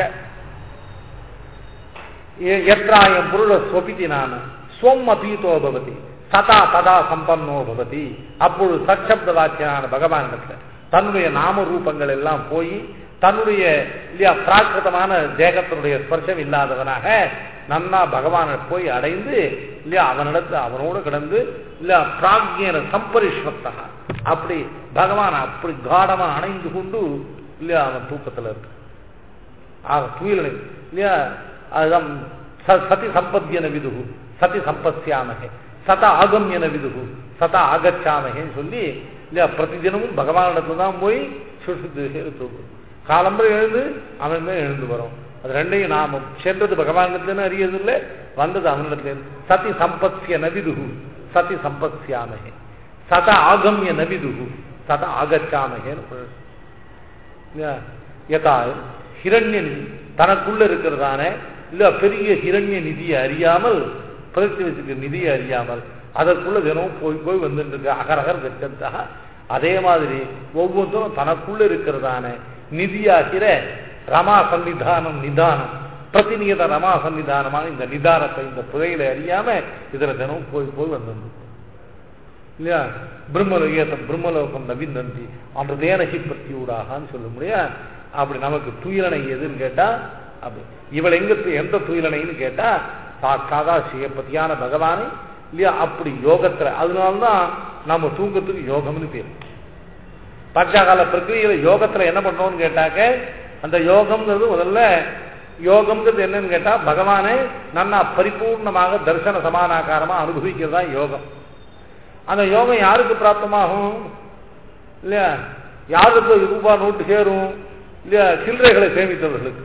எத்ராயம் புருட ஸ்வபிதி நாம ஸ்வம் அபீதோ பவதி சதா ததா சம்பன்னோ பவதி அப்பொழுது சச்சப்த வாக்கியனான பகவான் தன்னுடைய நாம ரூபங்கள் எல்லாம் போய் தன்னுடைய இல்லையா பிராகிருதமான தேகத்தினுடைய ஸ்பர்ஷம் இல்லாதவனாக நன்னா பகவானை போய் அடைந்து இல்லையா அவனிடத்துல அவனோடு கிடந்து இல்லையா பிராக்யன சம்பரிஷ்வத்தா அப்படி பகவான் அப்படி காடமா அணைந்து கொண்டு இல்லையா அவன் தூக்கத்துல இருக்கு ஆக துயிலனை இல்லையா அதுதான் ச- சதி சம்பத்தியன விதுகு சதி சம்பத்யாமகே சத ஆகம்யன விதுகு சத ஆகச்சாமகேன்னு சொல்லி இல்லையா பிரதிதினமும் பகவானிடத்துல தான் போய் சுசுத்தி தூக்கும் காலம்பரை எழுந்து அவன் தான் எழுந்து வரும் அது ரெண்டையும் நாம சென்றது பகவானிடத்துல அறியறது இல்லை வந்தது அவனிடத்துல இருந்து. சதி சம்பத்ய நவிதுகு சதி சம்பத்யாமகே சத ஆகம்ய நவிதுகு சத ஆகச்சாமகேன்னு இல்லையா? யதா ஹிரண்ய நிதி தனக்குள்ள இருக்கிறதான இல்ல பெரிய ஹிரண்ய நிதியை அறியாமல் பிரதி வச்சுக்க நிதியை அறியாமல் அதற்குள்ள தினமும் போய் போய் வந்துட்டு இருக்கு அகரகர் கச்சந்தாக அதே மாதிரி ஒவ்வொருத்தரும் தனக்குள்ள இருக்கிறதான நிதியாகிற ரமா சன்னிதானம் நிதானம் பிரதிநியத ரமா சன்னிதானமான இந்த நிதானத்தை இந்த புதையில அறியாம இதுல தினமும் போய் போய் வந்துட்டு இல்லையா பிரம்மலோகத்தை பிரம்மலோகம் நவிந்தந்தி அன்றதேனகி பிரத்தியூடாகான்னு சொல்ல முடியா அப்படி நமக்கு துயிலனை எதுன்னு கேட்டா அப்படி இவள் எங்க து- எந்த துயிலனைன்னு கேட்டா சாட்சாதா சிவபதியான பகவானை இல்லையா அப்படி யோகத்துல அதனால்தான் நம்ம தூக்கத்துக்கு யோகம்னு பேர் பஞ்சாகால பிரக்கிரியில யோகத்துல என்ன பண்றோம்னு கேட்டாக்க அந்த யோகம்ங்கிறது முதல்ல யோகம்ங்கிறது என்னன்னு கேட்டா பகவானை நன்னா பரிபூர்ணமாக தரிசன சமானாகாரமா அனுபவிக்கிறது தான் யோகம் அந்த யோகம் யாருக்கு பிராப்தமாகும் இல்லையா யாருக்கு ரூபா நோட்டு சேரும் இல்லையா சில்லறைகளை சேமித்தவர்களுக்கு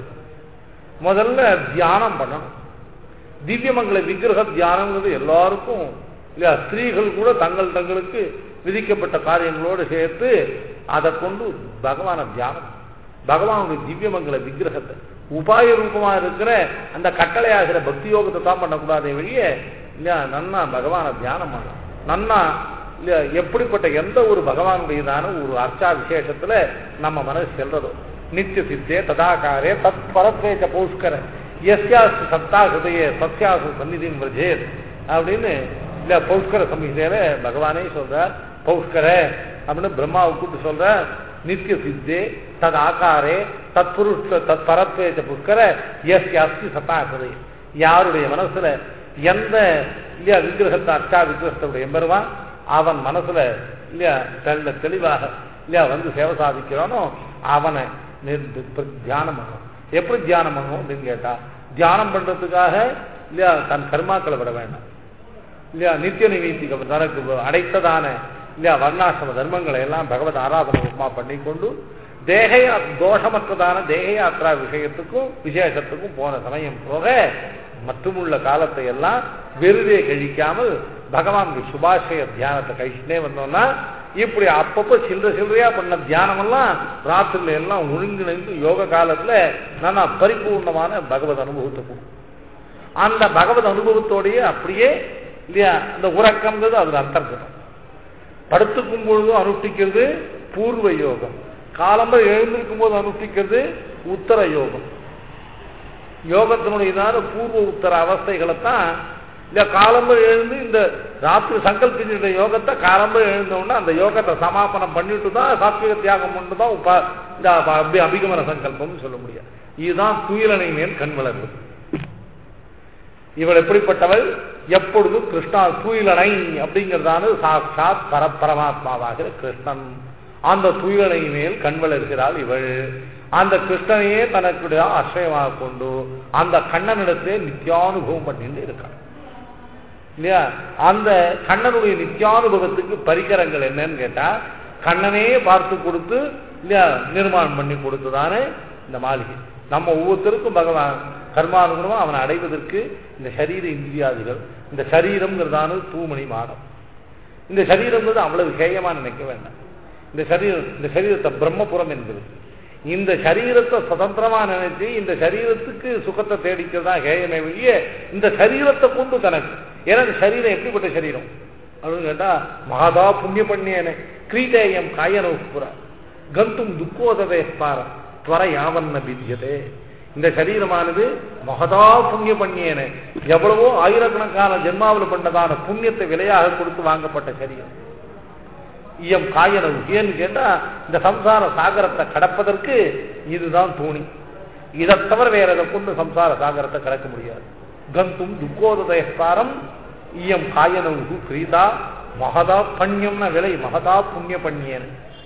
முதல்ல தியானம் பண்ணணும் திவ்யமங்கல விக்கிரக தியானம்ங்கிறது எல்லாருக்கும் இல்லையா ஸ்திரீகள் கூட தங்கள் தங்களுக்கு விதிக்கப்பட்ட காரியங்களோடு சேர்த்து அதை கொண்டு பகவானை தியானம் பகவானுடைய திவ்யமங்கல விக்கிரகத்தை உபாய ரூபமா இருக்கிற அந்த கட்டளையாகிற பக்தி யோகத்தை தான் பண்ணக்கூடாதே வெளியே இல்லையா நன்னா பகவானை தியானம் பண்ணலாம் நன்னா இல்லையா எப்படிப்பட்ட எந்த ஒரு பகவானுடையதான ஒரு அர்ச்சா விசேஷத்துல நம்ம மனசு செல்றதோ நித்திய சித்தே ததாகாரே தத் பரத்வேச்ச பௌஷ்கர எஸ்யாசு சத்தா ஹிருதய சத்யாசு சந்நிதியும் விரஜேத் அப்படின்னு இல்ல பௌஷ்கர சம்ஹிதையில பகவானே சொல்றார் பௌஷ்கர அப்படின்னு பிரம்மாவை கூப்பிட்டு சொல்ற நித்திய சித்தே தத் ஆகாரே தத் புருஷ தத் பரத்வேச்ச புஷ்கர எஸ் அஸ்தி சத்தா ஹிருதய யாருடைய மனசுல எந்த இல்லையா விக்கிரகத்தை அர்ச்சா விக்கிரகத்துடைய எம்பெருவான் அவன் மனசுல இல்லையா தெள்ள தெளிவாக இல்லையா வந்து சேவை சாதிக்கிறானோ அவனை நிர்~ ப- தியானம் பண்ணணும் எப்படி தியானம் பண்ணணும் அப்படின்னு கேட்டா தியானம் பண்றதுக்காக இல்லையா தன் கர்மாக்களை விட வேண்டாம் இல்லையா நித்திய நிவீத்திக தனக்கு அடைத்ததான இல்லையா வர்ணாசிரம தர்மங்களை எல்லாம் பகவத் ஆராதனை உமா பண்ணிக்கொண்டு தேக தோஷமற்றதான தேக யாத்ரா விஷயத்துக்கும் விசேஷத்துக்கும் போன சமயம் போக மற்றுமுள்ள காலத்தை எல்லாம் வெறுதே கழிக்காமல் பகவானுடைய சுபாஷய தியானத்தை கழிச்சுட்டே வந்தோம்னா இப்படி அப்பப்போ சில்லற சில்லறையா பண்ண தியானமெல்லாம் ராத்திரில எல்லாம் ஒழுங்கிணைந்து யோக காலத்துல நல்லா பரிபூர்ணமான பகவத் அனுபவத்தை கொடுக்கும் அந்த பகவத் அனுபவத்தோடயே அப்படியே இல்லையா அந்த உறக்கம்ன்றது அதுல அந்தர்கதம் படுத்துக்கும் பொழுதும் அனுஷ்டிக்கிறது பூர்வ யோகம் காலம்பர் எழுந்திருக்கும் போது அனுஷ்டிக்கிறது உத்தர யோகம் யோகத்தினுடையதான பூர்வ உத்தர அவஸ்தைகளை தான் இல்ல காலம்பர் எழுந்து இந்த ராத்திரி சங்கல்பிச்சுட்ட யோகத்தை காலம்பர் எழுந்தோம்னா அந்த யோகத்தை சமாபனம் பண்ணிட்டு தான் சாத்விக தியாகம் பண்ணி தான் உபா இந்த அபி அபிகமன சங்கல்பம்னு சொல்ல முடியாது இதுதான் துயிலனை மேல் கண் வளர்வது இவள் எப்படிப்பட்டவள் எப்பொழுதும் கிருஷ்ணா துயிலனை அப்படிங்கிறதான சாட்சாத் பரபரமாத்மாவாகிற கிருஷ்ணன் அந்த துயிலனை மேல் கண் வளர்கிறாள் இவள் அந்த கிருஷ்ணனையே தனக்குடைய ஆசிரியமாக கொண்டு அந்த கண்ணனிடத்தே நித்தியானுபவம் பண்ணிட்டு இருக்காள் இல்லையா அந்த கண்ணனுடைய நித்தியானுபவத்துக்கு பரிகரங்கள் என்னன்னு கேட்டா கண்ணனே பார்த்து கொடுத்து இல்லையா நிர்மாணம் பண்ணி கொடுத்துதானே இந்த மாளிகை நம்ம ஒவ்வொருத்தருக்கும் பகவான் கர்மானுகுணமா அவனை அடைவதற்கு இந்த சரீர இந்திரியாதிகள் இந்த சரீரம்ங்கிறதான தூமணி மாடம் இந்த சரீரம்ன்றது அவ்வளவு ஹேயமா நினைக்க வேண்டாம் இந்த சரீரம் இந்த சரீரத்தை பிரம்மபுரம் என்பது இந்த சரீரத்தை சுதந்திரமா நினைச்சு இந்த சரீரத்துக்கு சுகத்தை தேடிக்கிறதா ஹேயமே வெளிய இந்த சரீரத்தை கொண்டு தனக்கு ஏன்னா இந்த சரீரம் எப்படிப்பட்ட சரீரம் அப்படின்னு கேட்டா மகதா புண்ணிய பண்ணியனே கிரீடேயம் காயனோப்புற கந்தும் துக்கோதவே பாரம் துவர யாவன்ன வித்தியதே இந்த சரீரமானது மகதா புண்ணிய பண்ணியனே எவ்வளவோ ஆயிரக்கணக்கான ஜென்மாவில் பண்ணதான புண்ணியத்தை விலையாக கொடுத்து வாங்கப்பட்ட சரீரம் இயம் காயனவு ஏன்னு கேட்டா இந்த சம்சார சாகரத்தை கடப்பதற்கு இதுதான் தோணி இதை தவிர வேற எதை கொண்டு சம்சார சாகரத்தை கடக்க முடியாது கந்தும் துக்கோதயஸ்காரம் இயம் காயனவு கிரீதா மகதா பண்யம்னா விலை மகதா புண்ணிய பண்ணியன்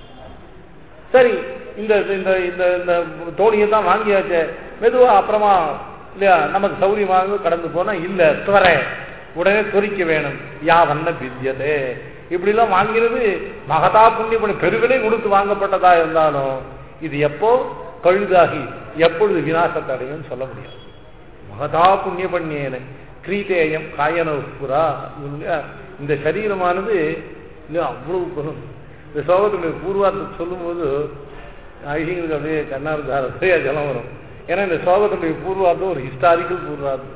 சரி இந்த இந்த இந்த இந்த தோணியை தான் வாங்கியாச்சு மெதுவா அப்புறமா இல்லையா நமக்கு சௌரியமாக கடந்து போனா இல்ல துவர உடனே தொறிக்க வேணும் யாவன்ன வித்தியதே இப்படிலாம் வாங்கினது மகதா புண்ணிய பண்ணி பெருவிலை கொடுத்து வாங்கப்பட்டதா இருந்தாலும் இது எப்போ பழுதாகி எப்பொழுது விநாசத்தை அடையும் சொல்ல முடியாது மகதா புண்ணிய பண்ணியேன கிரீதேயம் காயனபுரா இந்த சரீரமானது இல்லை அவ்வளவு பெரும் இந்த சோகத்துடைய பூர்வார்த்தத்தை சொல்லும்போது ஐஷிங்களுக்கு அப்படியே கண்ணார் தாரத்தையா ஜலம் வரும் ஏன்னா இந்த சோகத்துடைய பூர்வார்த்தம் ஒரு ஹிஸ்டாரிக்கல் பூர்வார்த்தம்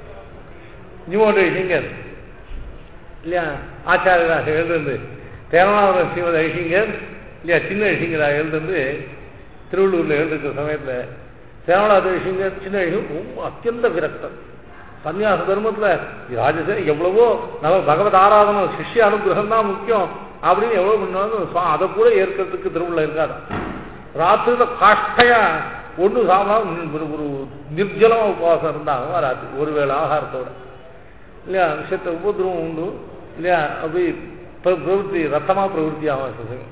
நியூமோடைய ஐஷிங்கர் இல்லையா ஆச்சாரியராக எழுந்து தேவனாவரம் ஸ்ரீமதி ஐஷிங்கர் இல்லையா சின்ன ஐஷிங்கராக எழுந்து திருவள்ளூரில் எழுந்திருக்கிற சமயத்தில் தேவனாத ஐஷிங்கர் சின்ன ஐஷிங்கர் ரொம்ப அத்தியந்த விரக்தம் சன்னியாச தர்மத்தில் ராஜசேரி எவ்வளவோ நம்ம பகவத் ஆராதனை சிஷ்ய அனுகிரகம் தான் முக்கியம் அப்படின்னு எவ்வளோ பண்ணாலும் அதை கூட ஏற்கிறதுக்கு திருவிழா இருக்காது ராத்திரில காஷ்டையா ஒன்று சாப்பிடாம ஒரு நிர்ஜலமா உபவாசம் இருந்தாங்க வராது ஒருவேளை ஆகாரத்தோட இல்லையா விஷயத்தை உபதிரவம் உண்டு இல்லையா அப்படி பிரவருத்தி ரத்தமா பிரவருத்தி ஆகும்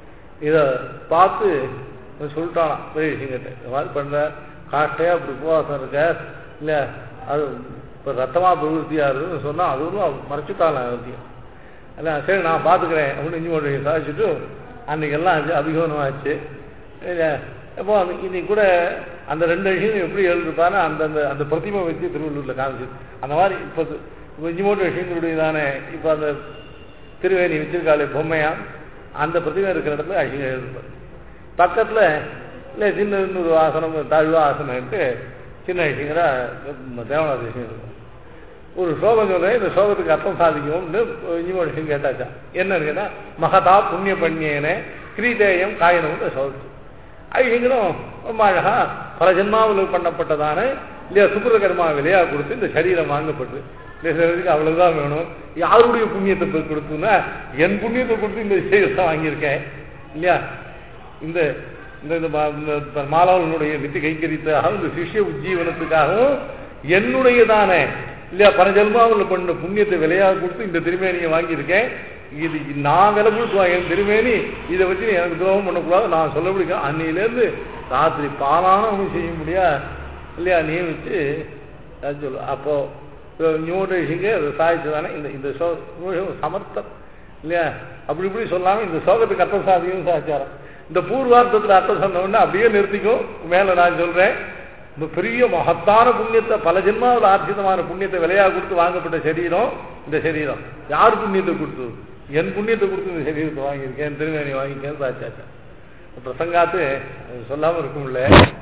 இதை பார்த்து சொல்லிட்டாலாம் பெரிய விஷயங்கிட்ட இந்த மாதிரி பண்ற காஷ்டையா அப்படி உபவாசம் இருக்க இல்லையா அது இப்போ ரத்தமா பிரவருத்தியா இருக்குன்னு சொன்னா அதுவும் மறைச்சுட்டாலாம் எல்லாத்தையும் இல்லை சரி நான் பார்த்துக்கிறேன் அப்படின்னு இஞ்சி மட்டும் சாதிச்சுட்டு அன்னைக்கெல்லாம் ஆச்சு அபிகோனம் ஆச்சு இல்லை அப்போ இன்னைக்கு கூட அந்த ரெண்டு விஷயம் எப்படி எழுதுப்பாரு அந்த அந்த அந்த பிரதிமை வச்சு திருவள்ளூரில் காமிச்சு அந்த மாதிரி இப்போ இஞ்சி மூட்டு விஷயங்களுடைய தானே இப்போ அந்த திருவேணி வச்சிருக்காளே பொம்மையா அந்த பிரதிமை இருக்கிற இடத்துல அழிங்க எழுதுப்பார் பக்கத்தில் இல்லை சின்ன இன்னொரு ஆசனம் தாழ்வா ஆசனம்ட்டு சின்ன விஷயங்களா தேவநாத விஷயம் இருக்கும் ஒரு ஸ்லோகம் சொல்றேன் இந்த ஸ்லோகத்துக்கு அர்த்தம் சாதிக்கும்னு இனிமோட விஷயம் கேட்டாச்சா என்னன்னு கேட்டா மகதா புண்ணிய பண்ணியனே கிரீதேயம் காயனம்னு சொல்லுச்சு ஐயங்களும் ரொம்ப அழகா பல ஜென்மாவில் பண்ணப்பட்டதான இல்லையா சுக்கிர கர்மா விலையா கொடுத்து இந்த சரீரம் வாங்கப்பட்டு இந்த சரீரத்துக்கு அவ்வளவுதான் வேணும் யாருடைய புண்ணியத்தை கொடுத்துன்னா என் புண்ணியத்தை கொடுத்து இந்த சரீரத்தை வாங்கியிருக்கேன் இல்லையா இந்த இந்த மாலாவனுடைய நித்தி கைக்கரித்தாகவும் இந்த சிஷ்ய உஜ்ஜீவனத்துக்காகவும் என்னுடையதான இல்லையா பல ஜென்மாவில் பண்ண புண்ணியத்தை விலையாக கொடுத்து இந்த திருமேனியை வாங்கியிருக்கேன் இது நான் விலை கொடுத்து வாங்க திருமேனி இதை வச்சு எனக்கு துரோகம் பண்ணக்கூடாது நான் சொல்ல முடியும் அன்னையிலேருந்து ராத்திரி பாலான ஒன்றும் செய்ய முடியா இல்லையா நியமிச்சு சொல்லு அப்போ நியூட்ரிஷிங்க சாதிச்சு தானே இந்த இந்த சோ சமர்த்தம் இல்லையா அப்படி இப்படி சொல்லாம இந்த சோகத்துக்கு அர்த்தம் சாதியும் சாச்சாரம் இந்த பூர்வார்த்தத்தில் அர்த்தம் சொன்ன உடனே அப்படியே நிறுத்திக்கும் மேல நான் சொல்றேன் இந்த பெரிய மகத்தான புண்ணியத்தை பல ஜென்மாவில் ஆர்ஜிதமான புண்ணியத்தை விலையாக கொடுத்து வாங்கப்பட்ட சரீரம் இந்த சரீரம் யார் புண்ணியத்தை கொடுத்தது என் புண்ணியத்தை கொடுத்து இந்த சரீரத்தை வாங்கியிருக்கேன் திருமணி வாங்கிக்கேன்னு சாச்சாச்சா பிரசங்காத்து சொல்லாம இருக்கும்ல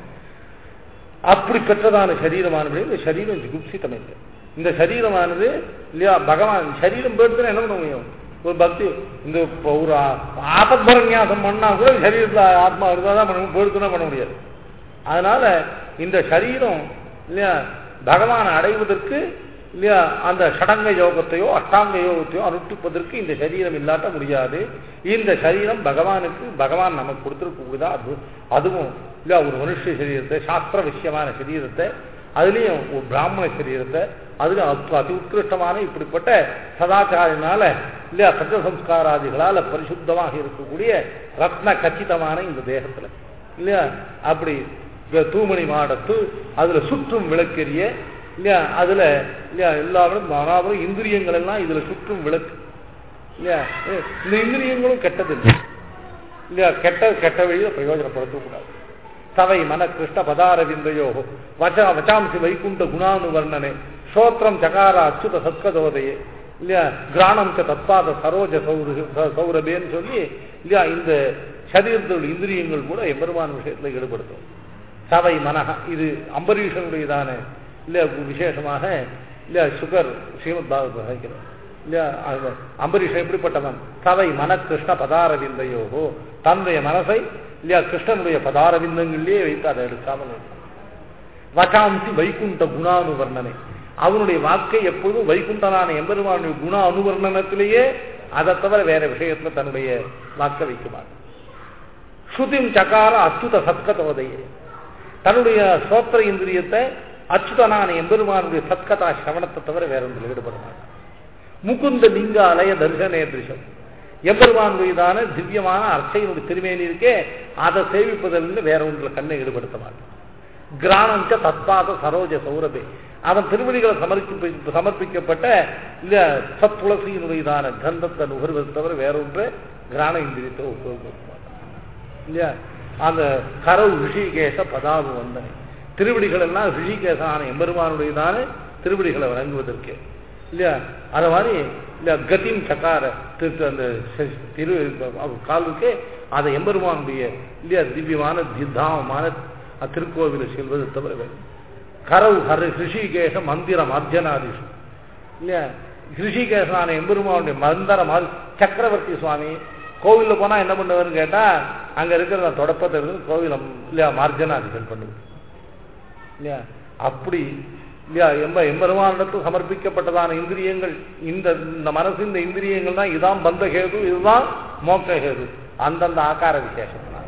அப்படி பெற்றதான சரீரமானது இந்த சரீரம் ஜிகுப்சித்தம் இல்லை இந்த சரீரமானது இல்லையா பகவான் சரீரம் போயிடுதுன்னா என்ன பண்ண முடியும் ஒரு பக்தி இந்த ஒரு ஆபத்பரநியாசம் பண்ணா கூட சரீரத்தில் ஆத்மா இருந்தால் தான் பண்ண போயிடுத்துனா பண்ண முடியாது அதனால இந்த சரீரம் இல்லையா பகவானை அடைவதற்கு இல்லையா அந்த சடங்க யோகத்தையோ அஷ்டாங்க யோகத்தையோ அனுஷ்டிப்பதற்கு இந்த சரீரம் இல்லாட்ட முடியாது இந்த சரீரம் பகவானுக்கு பகவான் நமக்கு கொடுத்துருக்கூடியதா அது அதுவும் இல்லையா ஒரு மனுஷ சரீரத்தை சாஸ்திர விஷயமான சரீரத்தை அதுலேயும் ஒரு பிராமண சரீரத்தை அதுல அதி உத்கிருஷ்டமான இப்படிப்பட்ட சதாச்சாரினால இல்லையா சத்த சம்ஸ்காராதிகளால பரிசுத்தமாக இருக்கக்கூடிய ரத்ன கச்சிதமான இந்த தேகத்துல இல்லையா அப்படி தூமணி மாடத்து அதுல சுற்றும் விளக்கெரிய இல்லையா அதுல இல்லையா எல்லாரும் மாணவரும் இந்திரியங்கள் எல்லாம் இதுல சுற்றும் விளக்கு இல்லையா இந்த இந்திரியங்களும் கெட்டது இல்லை இல்லையா கெட்ட கெட்ட வழியில பிரயோஜனப்படுத்தக்கூடாது சவை மன கிருஷ்ண பதாரவிந்தையோ வச்ச வச்சாம்சி வைகுண்ட குணானு வர்ணனை ஸ்ரோத்திரம் சகார அச்சுத சத்கதோதையே இல்லையா கிராணம் ச தத்பாத சரோஜ சௌர ச- சௌரபேன்னு சொல்லி இல்லையா இந்த சரீரத்தோட இந்திரியங்கள் கூட எம்பெருமான் விஷயத்துல ஈடுபடுத்தும் சவை மனஹ இது அம்பரீஷனுடையதான இல்லையா விசேஷமாக இல்லையா சுகர் ஸ்ரீமத் பாகவத் வகிக்கிறோம் இல்லையா அது அம்பரீஷன் எப்படிப்பட்டவன் சவை மன கிருஷ்ண பதாரவிந்தையோகோ தன்னுடைய மனசை இல்லையா கிருஷ்ணனுடைய பதாரவிந்தங்களிலே வைத்து அதை எடுக்காமல் இருந்தான். வகாம்சி வைகுண்ட குணானுவர்ணனை அவனுடைய வாக்கை எப்பொழுதும் வைகுண்டனான எம்பெருமானுடைய குண அனுவர்ணனத்திலேயே அதை தவிர வேற விஷயத்துல தன்னுடைய வாக்கை வைக்குமாறு ஸ்ருதிம் சகார அச்சுத சத்கதோதையே தன்னுடைய சோத்திர இந்திரியத்தை அச்சுதனான எம்பெருமானுடைய சத்கதா சிரவணத்தை தவிர வேற ஒன்றில் ஈடுபட மாட்டான் முகுந்த லிங்க அலய தர்சனே திருஷம் எம்பெருமானுடையதான திவ்யமான அர்ச்சையினுடைய திருமேனி இருக்கே அதை சேவிப்பதிலிருந்து வேற ஒன்றில் கண்ணை ஈடுபடுத்த மாட்டான் கிராணஞ்ச தத்பாத சரோஜ சௌரபே அவன் திருவடிகளை சமர்ப்பி சமர்ப்பிக்கப்பட்ட இல்ல சத்துளசியினுடையதான கந்தத்தை நுகர்வதை தவிர வேற ஒன்று கிராண இந்திரியத்தை உபயோகப்படுத்த மாட்டான் இல்லையா அந்த கரவு ரிஷிகேச பதாவு வந்தனை திருவடிகள் எல்லாம் ரிஷிகேசான எம்பெருமானுடையதான திருவடிகளை வழங்குவதற்கு இல்லையா அது மாதிரி இல்ல கதிம் சக்கார திரு- அந்த ச- திரு அவர் காலுக்கு அதை எம்பெருமானுடைய இல்லையா திவ்யமான தித்தாமமான திருக்கோவிலை செல்வது தவிர வேறு கரவு ஹர ரிஷிகேச மந்திரம் அர்ஜனாதிஷு இல்லையா ரிஷிகேசான எம்பெருமானுடைய மந்திரம் அது சக்கரவர்த்தி சுவாமி கோவிலில் போனா என்ன பண்ணுவாருன்னு கேட்டா அங்க இருக்கிற தொடப்பத்தை இருந்து கோவில இல்லையா மார்ஜனாதிகள் பண்ணுது இல்லையா அப்படி இல்லையா எம்ப எம்பெருமானிடத்தில் சமர்ப்பிக்கப்பட்டதான இந்திரியங்கள் இந்த இந்த மனசு இந்த இந்திரியங்கள் தான் இதான் பந்த கேது இதுதான் மோக்க கேது அந்தந்த ஆகார விசேஷத்தினால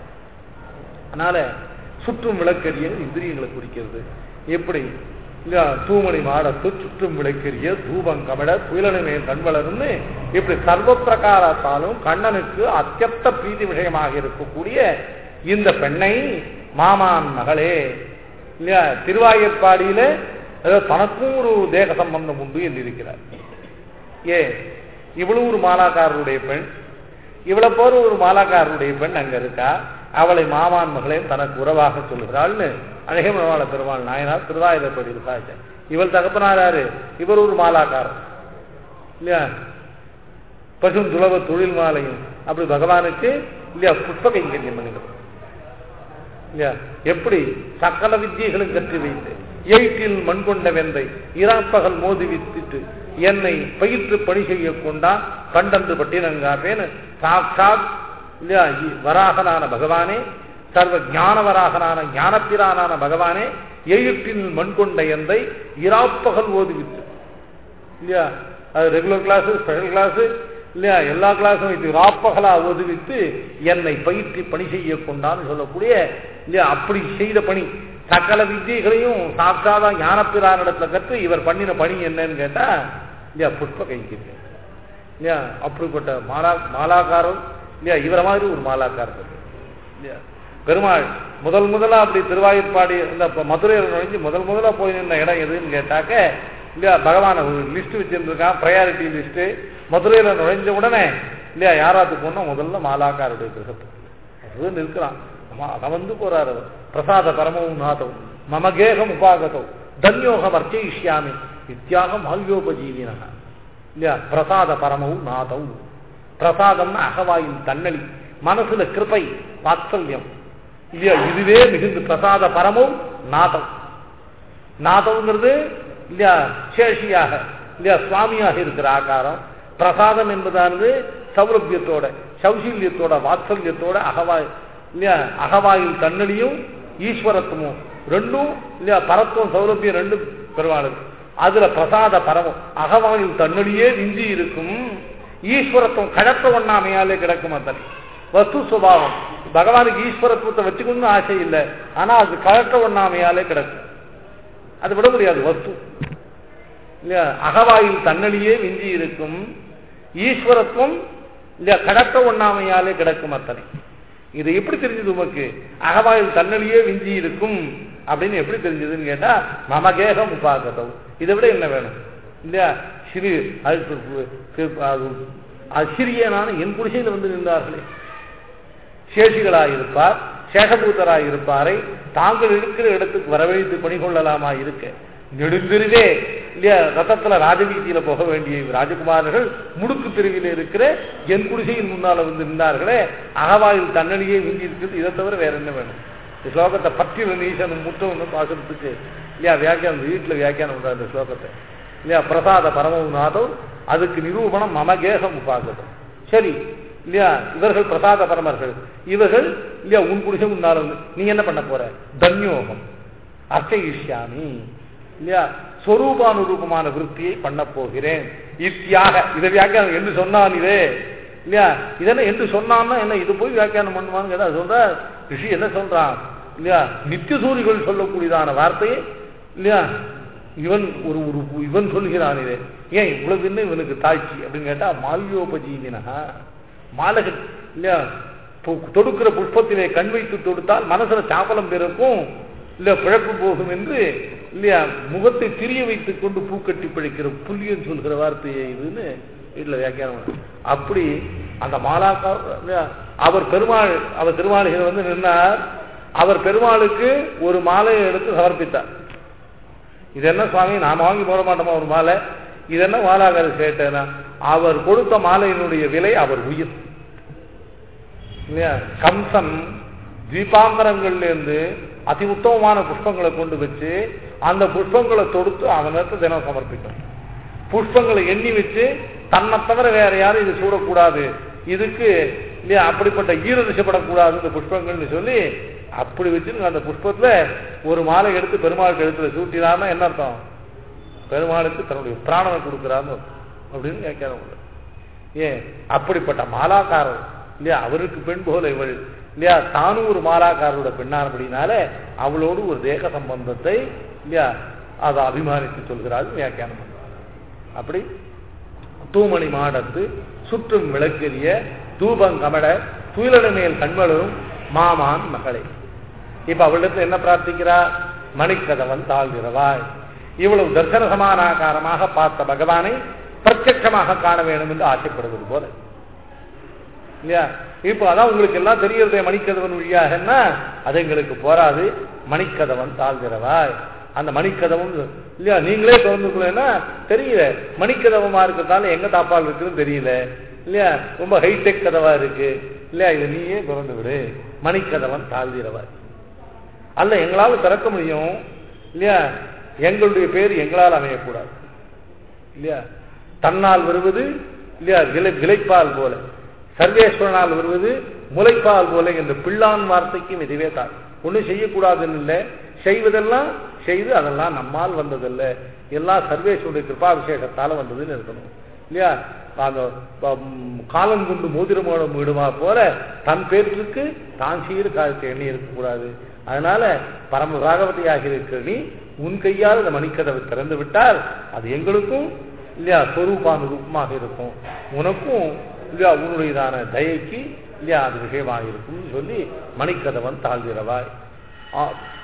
அதனால சுற்றும் விளக்கரிய இந்திரியங்களை குறிக்கிறது எப்படி இல்லையா தூமணி மாடத்து சுற்றும் விளக்கரிய தூபம் கமட புயலனுமே கண்வளர்னு இப்படி சர்வ பிரகாரத்தாலும் கண்ணனுக்கு அத்தியப்த பிரீதி விஷயமாக இருக்கக்கூடிய இந்த பெண்ணை மாமான் மகளே இல்லையா திருவாயற்பாடியில ஏதோ தனக்கும் ஒரு தேக சம்பந்தம் உண்டு என்று இருக்கிறார் ஏ இவ்வளவு ஒரு மாலாக்காரருடைய பெண் இவ்வளவு போற ஒரு மாலாக்காரருடைய பெண் அங்க இருக்கா அவளை மாமான் மகளே தனக்கு உறவாக சொல்லுகிறாள்னு அழகமனவாள பெருமாள் நாயனார் திருவாயுதப்படி இருக்காச்சு இவள் தகப்பனார் யாரு இவர் ஒரு மாலாக்காரர் இல்லையா பசும் துளவ தொழில் மாலையும் அப்படி பகவானுக்கு இல்லையா புஷ்ப கைங்கரியம் பண்ணுகிறது இல்லையா எப்படி சகல வித்தியைகளும் கற்று வைத்து எயிற்றில் மண் கொண்ட வெந்தை இராப்பகல் மோதி வித்திட்டு என்னை பயிற்று பணி செய்ய கொண்டான் கண்டன்று பட்டினங்காப்பேன்னு சாட்சாத் இல்லையா இ- வராகனான பகவானே சர்வ ஞானவராகனான ஞானப்பிரானான பகவானே எயிற்றில் மண் கொண்ட எந்தை இராப்பகல் ஓதி வித்து இல்லையா அது ரெகுலர் கிளாஸ் ஸ்பெஷல் கிளாஸ் இல்லையா எல்லா கிளாஸும் இது ராப்பகலா ஒதுவித்து என்னை பயிற்சி பணி செய்ய கொண்டான்னு சொல்லக்கூடிய இல்லையா அப்படி செய்த பணி சகல வித்தியைகளையும் சாட்சாதா ஞானப்பிரானிடத்துல கற்று இவர் பண்ணின பணி என்னன்னு கேட்டா இல்லையா புஷ்ப கைங்கிறேன் இல்லையா அப்படிப்பட்ட மாலா மாலாக்காரர் இல்லையா இவரை மாதிரி ஒரு மாலாக்காரர் இருக்கு. இல்லையா பெருமாள் முதல் முதலா அப்படி திருவாயூர்பாடி இந்த ப- மதுரையில் நுழைஞ்சு முதல் முதலா போய் நின்ன இடம் எதுன்னு கேட்டாக்க இல்லையா பகவான் ஒரு லிஸ்ட் வச்சிருந்திருக்கான் ப்ரையாரிட்டி லிஸ்ட் மதுரையில நுழைஞ்ச உடனே இல்லையா யாராவது போனா முதல்ல மாலாக்காருடைய கிரகத்துக்கு அது நிற்கிறான் ஆமா, அவன் வந்து போறாரு அவர். பிரசாத பரமவும் நாதம் மமகேகம் உபாகதம் தன்யோகம் அர்ச்சயிஷ்யாமி இத்தியாகம் மால்யோபஜீவினக இல்லையா பிரசாத பரமவும் நாதம் பிரசாதம்னா அகவாயின் தன்னலி மனசுல கிருபை வாத்சல்யம் இல்லையா இதுவே மிகுந்து பிரசாத பரமும் நாதம் நாதம்ங்கிறது இல்லையா சேஷியாக இல்லையா சுவாமியாக இருக்கிற ஆகாரம் பிரசாதம் என்பதானது சௌரபியத்தோட சௌசல்யத்தோட வாத்சல்யத்தோட அகவாய் இல்லையா அகவாயில் தன்னடியும் ஈஸ்வரத்துவமும் ரெண்டும் இல்லையா பரத்துவம் சௌரபியம் ரெண்டும் பெருவாளுது அதுல பிரசாத பரமம் அகவாயில் தன்னடியே விஞ்சி இருக்கும் ஈஸ்வரத்துவம் கடத்த ஒண்ணாமையாலே கிடக்கும் அத்தனை வஸ்து சுபாவம் பகவானுக்கு ஈஸ்வரத்துவத்தை வச்சுக்கணும்னு ஆசை இல்லை ஆனா அது கழட்ட ஒண்ணாமையாலே கிடக்கும் அது விட முடியாது வஸ்து இல்லையா அகவாயில் தன்னடியே விஞ்சி இருக்கும் ஈஸ்வரத்துவம் இல்லையா கடத்த ஒண்ணாமையாலே கிடக்கும் அத்தனை இது எப்படி தெரிஞ்சது உமக்கு அகவாயில் தன்னடியே விஞ்சி இருக்கும் அப்படின்னு எப்படி தெரிஞ்சதுன்னு கேட்டா மமகேகம் உபாகதம் இதை விட என்ன வேணும் இல்லையா சிறு அது அது- அது சிறியனான என் குடிசையில் வந்து நின்றார்களே சேஷிகளாயிருப்பார் சேஷபூதராயிருப்பாரை தாங்கள் இருக்கிற இடத்துக்கு வரவழைத்து பணிகொள்ளலாமா இருக்க நெடுந்திருவே இல்லையா ரத்தத்துல ராஜவீதியில போக வேண்டிய ராஜகுமாரர்கள் முடுக்கு தெருவில் இருக்கிற என் குடிசையின் முன்னால வந்து நின்றார்களே அகவாயில் தன்னடியே விஞ்சி இருக்குது இதை தவிர வேற என்ன வேணும் இந்த ஸ்லோகத்தை பட்டியல நீசன் முற்றவன் பாசுறதுக்கு இல்லையா வியாக்கியானம் வீட்டுல வியாக்கியானம் பண்றாரு இந்த ஸ்லோகத்தை இல்லையா பிரசாத பரமநாதம் அதுக்கு நிரூபணம் மமகேசம் உபாசதம் சரி இல்லையா இவர்கள் பிரசாத பரமர்கள் இவர்கள் இல்லையா உன் குடிசை முன்னால வந்து நீ என்ன பண்ண போற தன்யோகம் அர்ச்சயிஷ்யாமி இல்லையா ஸ்வரூபானுரூபமான விருத்தியை பண்ண போகிறேன் இத்தியாக இதை வியாக்கியானம் என்று சொன்னான் இதே இல்லையா இதெல்லாம் என்று சொன்னான்னா என்ன இது போய் வியாக்கியானம் பண்ணுவான்னு கேட்டா சொல்ற ரிஷி என்ன சொல்றான் இல்லையா நித்திய சூரிகள் சொல்லக்கூடியதான வார்த்தையை இல்லையா இவன் ஒரு ஒரு இவன் சொல்கிறான் இது ஏன் இவ்வளவு என்ன இவனுக்கு தாய்ச்சி அப்படின்னு கேட்டா மால்யோபஜீவினகா மாலக இல்லையா தொ- தொடுக்கிற புஷ்பத்திலே கண் வைத்து தொடுத்தால் மனசுல சாப்பலம் பிறக்கும் இல்ல பிழப்பு போகும் என்று இல்லையா முகத்தை திரிய வைத்துக் கொண்டு பூக்கட்டி பிழைக்கிற புல்லியன் சொல்கிற வார்த்தையை இதுன்னு வீட்டுல வியாக்கியானம் பண்ணு. அப்படி அந்த மாலாக்கா இல்லையா, அவர் பெருமாள் அவர் திருமாளிகர் வந்து நின்னார் அவர் பெருமாளுக்கு ஒரு மாலையை எடுத்து சமர்ப்பித்தார் இது என்ன சுவாமி நான் வாங்கி போட மாட்டோமா ஒரு மாலை இது என்ன மாலாகார கேட்டேன்னா அவர் கொடுத்த மாலையினுடைய விலை அவர் உயிர் இல்லையா கம்சன் தீபாம்பரங்கள்ல இருந்து அதி உத்தமமான புஷ்பங்களை கொண்டு வச்சு அந்த புஷ்பங்களை தொடுத்து அவனுக்கு தினம் சமர்ப்பிக்கணும் புஷ்பங்களை எண்ணி வச்சு தன்னை தவிர வேற யாரும் இது சூடக்கூடாது இதுக்கு இல்லையா அப்படிப்பட்ட ஈரதிசப்படக்கூடாது இந்த புஷ்பங்கள்னு சொல்லி அப்படி வச்சு அந்த புஷ்பத்துல ஒரு மாலை எடுத்து பெருமாளுக்கு எடுத்துல சூட்டினார்னா என்ன அர்த்தம் பெருமாளுக்கு தன்னுடைய பிராணனை கொடுக்கிறான்னு அர்த்தம். அப்படின்னு கேட்கிறோம் ஏன் அப்படிப்பட்ட மாலாக்காரர் இல்லையா அவருக்கு பெண் போல இவள் இல்லையா தானும் ஒரு மாலாக்காரோட பெண்ணானபடினால அவளோடு ஒரு தேக சம்பந்தத்தை இல்லையா அதை அபிமானித்து சொல்கிறாள் வியாக்கியானம் பண்றார். அப்படி தூமணி மாடத்து சுற்றும் விளக்கெரிய தூபங்கமட துயிலட மேல் கண்மலரும் மாமான் மகளே இப்ப அவளிடத்துல என்ன பிரார்த்திக்கிறா மணிக்கதவன் தாழ்கிறவாய் இவ்வளவு தர்சன சமானாகாரமாக பார்த்த பகவானை பிரத்யட்சமாக காண வேண்டும் என்று ஆசைப்படுவது போல இல்லையா இப்போ அதான் உங்களுக்கு எல்லாம் தெரியறதே மணிக்கதவன் வழியாகன்னா அது எங்களுக்கு போராது மணிக்கதவன் தாழ்கிறவாய் அந்த மணிக்கதவம் இல்லையா நீங்களே திறந்துக்கலன்னா தெரியல மணிக்கதவமா இருக்கிறதால எங்க தாப்பால் இருக்குன்னு தெரியல இல்லையா ரொம்ப ஹைடெக் கதவா இருக்கு இல்லையா இதை நீயே திறந்து விடு மணிக்கதவன் தாழ்கிறவாய் அல்ல எங்களால் திறக்க முடியும் இல்லையா எங்களுடைய பேர் எங்களால் அமையக்கூடாது இல்லையா தன்னால் வருவது இல்லையா விலை விளைப்பால் போல சர்வேஸ்வரனால் வருவது முளைப்பால் போல என்ற பிள்ளான் வார்த்தைக்கும் இதுவே தான் ஒன்றும் செய்யக்கூடாதுன்னு இல்லை செய்வதெல்லாம் செய்து அதெல்லாம் நம்மால் வந்ததல்ல எல்லாம் சர்வேஸ்வருடைய கிருபா விசேஷத்தால வந்ததுன்னு இருக்கணும் இல்லையா அந்த ம், காலம் கொண்டு மோதிரமோடம் விடுமா போல தன் பேருக்கு தான் சீர் காலத்தை எண்ணி இருக்கக்கூடாது அதனால பரம ராகவதியாக இருக்கிற நீ உன் கையால் இந்த மணிக்கதவை திறந்து விட்டால் அது எங்களுக்கும் இல்லையா சொரூபான ரூபமாக இருக்கும் உனக்கும் இல்லையா உன்னுடையதான தயைக்கு இல்லையா அது விஷயமாக இருக்கும்னு சொல்லி மணிக்கதவன் தாழ்கிறவாய் ஆ,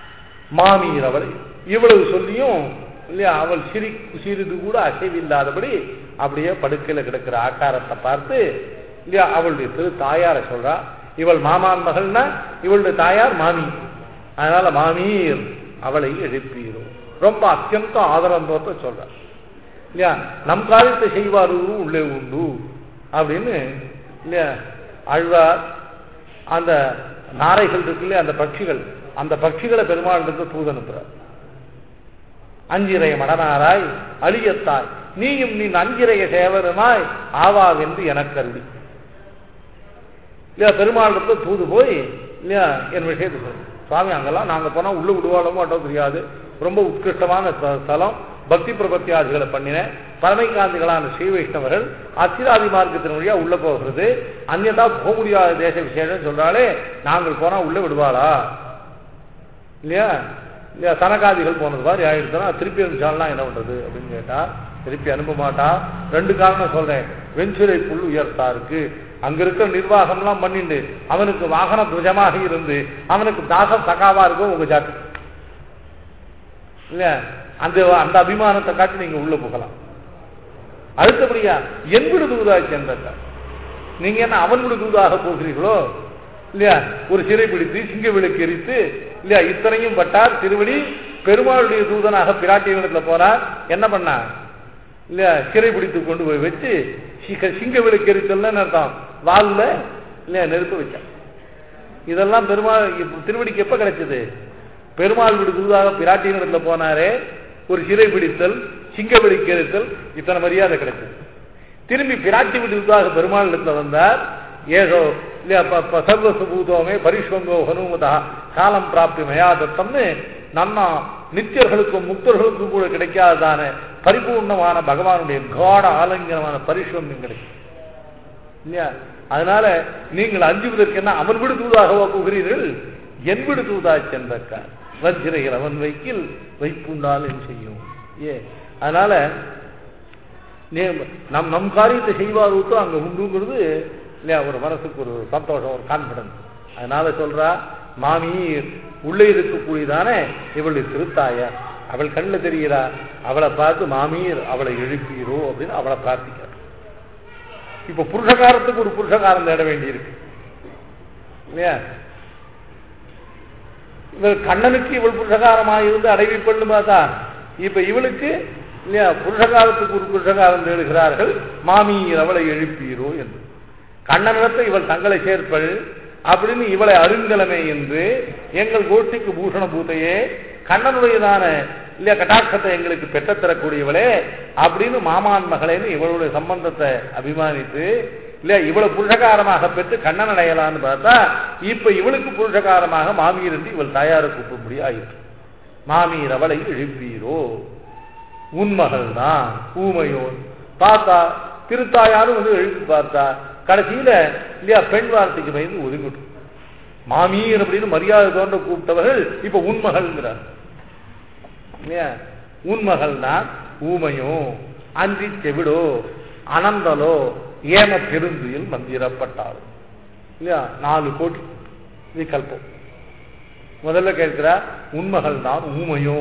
மாமீரவள் இவ்வளவு சொல்லியும் இல்லையா அவள் சிரி சிறிது கூட அசைவில்லாதபடி அப்படியே படுக்கையில கிடக்கிற ஆக்காரத்தை பார்த்து இல்லையா அவளுடைய திரு தாயாரை சொல்றா இவள் மாமான் மகள்னா இவளுடைய தாயார் மாமி அதனால மாமீர் அவளை எழுப்பீரும் ரொம்ப அத்தியந்த ஆதரந்தோத்த சொல்றா இல்லையா நம் காரியத்தை செய்வாரும் உள்ளே உண்டு அப்படின்னு இல்லையா அழ்வார் அந்த நாரைகள் இருக்கு இல்லையா அந்த பட்சிகள் அந்த பட்சிகளை பெருமாள் இருந்து தூது அனுப்புறார் அஞ்சிரைய மடனாராய் அழியத்தாய் நீயும் நீ அஞ்சிரைய சேவருமாய் ஆவாவென்று எனக்கு அருளி இல்லையா பெருமாள் இருந்து தூது போய் இல்லையா என் விஷயத்தை சொல்லு சுவாமி அங்கெல்லாம் நாங்க போனா உள்ள விடுவாளோ மாட்டோம் தெரியாது ரொம்ப உத்கிருஷ்டமான ஸ்த- ஸ்தலம் பக்தி பிரபத்தியாதிகளை பண்ணினேன் பரமைகாந்திகளான ஸ்ரீ வைஷ்ணவர்கள் அச்சிராதி மார்க்கத்தின் வழியா உள்ள போகிறது அந்நியதா போக முடியாத தேச விசேஷம் சொல்றாலே நாங்கள் போனா உள்ள விடுவாளா இல்லையா இல்லையா தனகாதிகள் போனது மாதிரி ஆயிடுச்சுன்னா திருப்பி அனுப்பிச்சாலாம் என்ன பண்றது அப்படின்னு கேட்டா திருப்பி அனுப்ப மாட்டா ரெண்டு காரணம் சொல்றேன் வெஞ்சுரை புல் உயர்த்தா இருக்கு அங்க இருக்கிற நிர்வாகம்லாம் பண்ணிண்டு அவனுக்கு வாகன துவஜமாக இருந்து அவனுக்கு தாச சகாவா இருக்கும் உங்க ஜாக்கு இல்லையா அந்த அந்த அபிமானத்தை காட்டி நீங்க உள்ள போகலாம் அடுத்தபடியா என் வீடு தூதாக சென்றார் நீங்க என்ன அவன் வீடு தூதாக போகிறீர்களோ இல்லையா ஒரு சிறை பிடித்து சிங்க விளக்கு எரித்து இல்லையா இத்தனையும் பட்டார் திருவடி பெருமாளுடைய தூதனாக பிராட்டியனிடத்துல போனார் என்ன பண்ணா இல்ல சிறை பிடித்து கொண்டு போய் வச்சு சிங்க சிங்க விளக்கு எரித்தல்னு அர்த்தம் வால்ல இல்லையா நெருப்பு வச்சான் இதெல்லாம் பெருமாள் இப்ப திருவடிக்கு எப்ப கிடைச்சது பெருமாள் வீடு தூதாக பிராட்டியனிடத்துல போனாரே ஒரு சிறை பிடித்தல் சிங்க விளக்கு எரித்தல் இத்தனை மரியாதை கிடைச்சது திரும்பி பிராட்டி வீடு தூதாக பெருமாள் இடத்துல வந்தார் ஏதோ இல்லையா ப- ப- சர்வசுபூதோமே பரிஷ்வங்கோ ஹனுமதா காலம் பிராப்தி மயா தத்தம்னு நன்னா நித்தியர்களுக்கும் முக்தர்களுக்கும் கூட கிடைக்காததான பரிபூர்ணமான பகவானுடைய காட ஆலங்கனமான பரிஷ்வங்கம் கிடைக்கும் இல்லையா அதனால நீங்கள் அஞ்சுவதற்கு என்ன அவன் விடு தூதாகவா போகிறீர்கள் என் விடு தூதா சென்றக்கார் வஞ்சிரைகள் அவன் வைக்கில் வைப்புண்டால் என் செய்யும் ஏ அதனால நே- நம் நம் காரியத்தை செய்வாருக்கு அங்க உண்டுங்கிறது இல்லையா ஒரு மனசுக்கு ஒரு சந்தோஷம் ஒரு கான்பிடன்ஸ் அதனால சொல்றா மாமீர் உள்ளே இருக்கக்கூடியதானே இவளுடைய திருத்தாயார் அவள் கண்ணில் தெரிகிறா அவளை பார்த்து மாமீர் அவளை எழுப்பீரோ அப்படின்னு அவளை பிரார்த்திக்கிறார் இப்ப புருஷகாரத்துக்கு ஒரு புருஷகாரம் தேட வேண்டியிருக்கு இல்லையா இவள் கண்ணனுக்கு இவள் புருஷகாரமாக இருந்து அடைவிப்பள்னு பார்த்தா இப்ப இவளுக்கு இல்லையா புருஷகாரத்துக்கு ஒரு புருஷகாரம் தேடுகிறார்கள் மாமீர் அவளை எழுப்பீரோ என்று கண்ணனிடத்தை இவள் தங்களை சேர்ப்பள் அப்படின்னு இவளை அருங்கலமே என்று எங்கள் கோஷ்டிக்கு பூஷண பூத்தையே கண்ணனுடையதான இல்லையா கட்டாட்சத்தை எங்களுக்கு பெற்றத் தரக்கூடியவளே அப்படின்னு மாமான் மகளேன்னு இவளுடைய சம்பந்தத்தை அபிமானித்து இல்லையா இவளை புருஷகாரமாக பெற்று கண்ணன் அடையலான்னு பார்த்தா இப்ப இவளுக்கு புருஷகாரமாக மாமீர் என்று இவள் தாயாரை கூப்பிடும்படி ஆயிற்று மாமீர் அவளை எழுப்பீரோ உன்மகள் தான் ஊமையோன் பார்த்தா திருத்தாயாரும் வந்து எழுப்பி பார்த்தா கடைசியில இல்லையா பெண் வார்த்தைக்கு பயந்து ஒதுங்கிட்டும் மாமீர் அப்படின்னு மரியாதை தோன்ற கூப்பிட்டவர்கள் இப்ப உன்மகள்ங்கிறார் இல்லையா உன்மகள் தான் ஊமையோ அன்றி செவிடோ அனந்தலோ ஏம பெருந்துயில் மந்திரப்பட்டாள் இல்லையா நாலு கோடி இது கல்பம் முதல்ல கேட்கிறார் உண்மகள் தான் ஊமையோ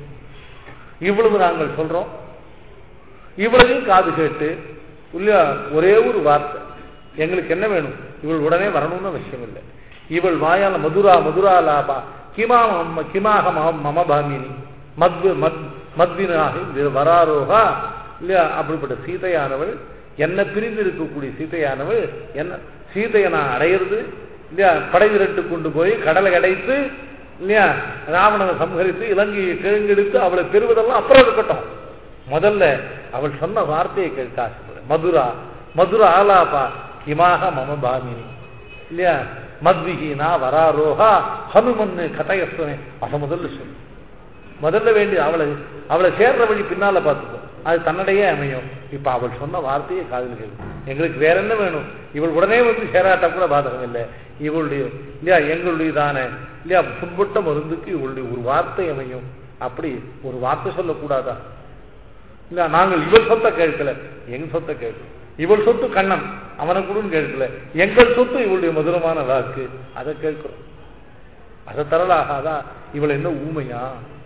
இவ்வளவு நாங்கள் சொல்றோம் இவ்வளவையும் காது கேட்டு இல்லையா ஒரே ஒரு வார்த்தை எங்களுக்கு என்ன வேணும் இவள் உடனே வரணும்னு அவசியம் இல்லை இவள் வாயால மதுரா மதுரா லாபா கிமா மம கிமாக மம மம பாமினி மத்வு மத் மத்வினாகி வி- வராரோகா இல்லையா அப்படிப்பட்ட சீதையானவள் என்ன பிரிந்து இருக்கக்கூடிய சீதையானவள் என்ன சீதையை நான் அடையிறது இல்லையா படை விரட்டு கொண்டு போய் கடலை கடைத்து இல்லையா ராவணனை சம்ஹரித்து இலங்கையை கிழங்கெடுத்து அவளை பெறுவதெல்லாம் அப்புறம் இருக்கட்டும் முதல்ல அவள் சொன்ன வார்த்தையை கேட்க ஆசைப்படுறேன் மதுரா மதுரா ஆலாபா கிமாக மம பாமினி இல்லையா மத்விஹீனா வராரோகா ஹனுமன்னு கதையஸ்வனே அதை முதல்ல சொல்லு முதல்ல வேண்டிய அவளை அவளை சேர்ற வழி பின்னால பார்த்துக்கோ அது தன்னடையே அமையும் இப்ப அவள் சொன்ன வார்த்தையை காதில் கேட்கும் எங்களுக்கு வேற என்ன வேணும் இவள் உடனே வந்து சேராட்டா கூட பாதகம் இல்லை இவளுடைய இல்லையா எங்களுடையதான இல்லையா புண்பட்ட மருந்துக்கு இவளுடைய ஒரு வார்த்தை அமையும் அப்படி ஒரு வார்த்தை சொல்லக்கூடாதா இல்ல நாங்கள் இவள் சொத்தை கேட்கல எங்க சொத்தை கேட்கல இவள் சொத்து கண்ணன் அவனை கூட கேட்கல எங்கள் சொத்து இவளுடைய மதுரமான வாக்கு அதை கேட்கிறோம் அதை தரலாகாதா இவள் என்ன ஊமையா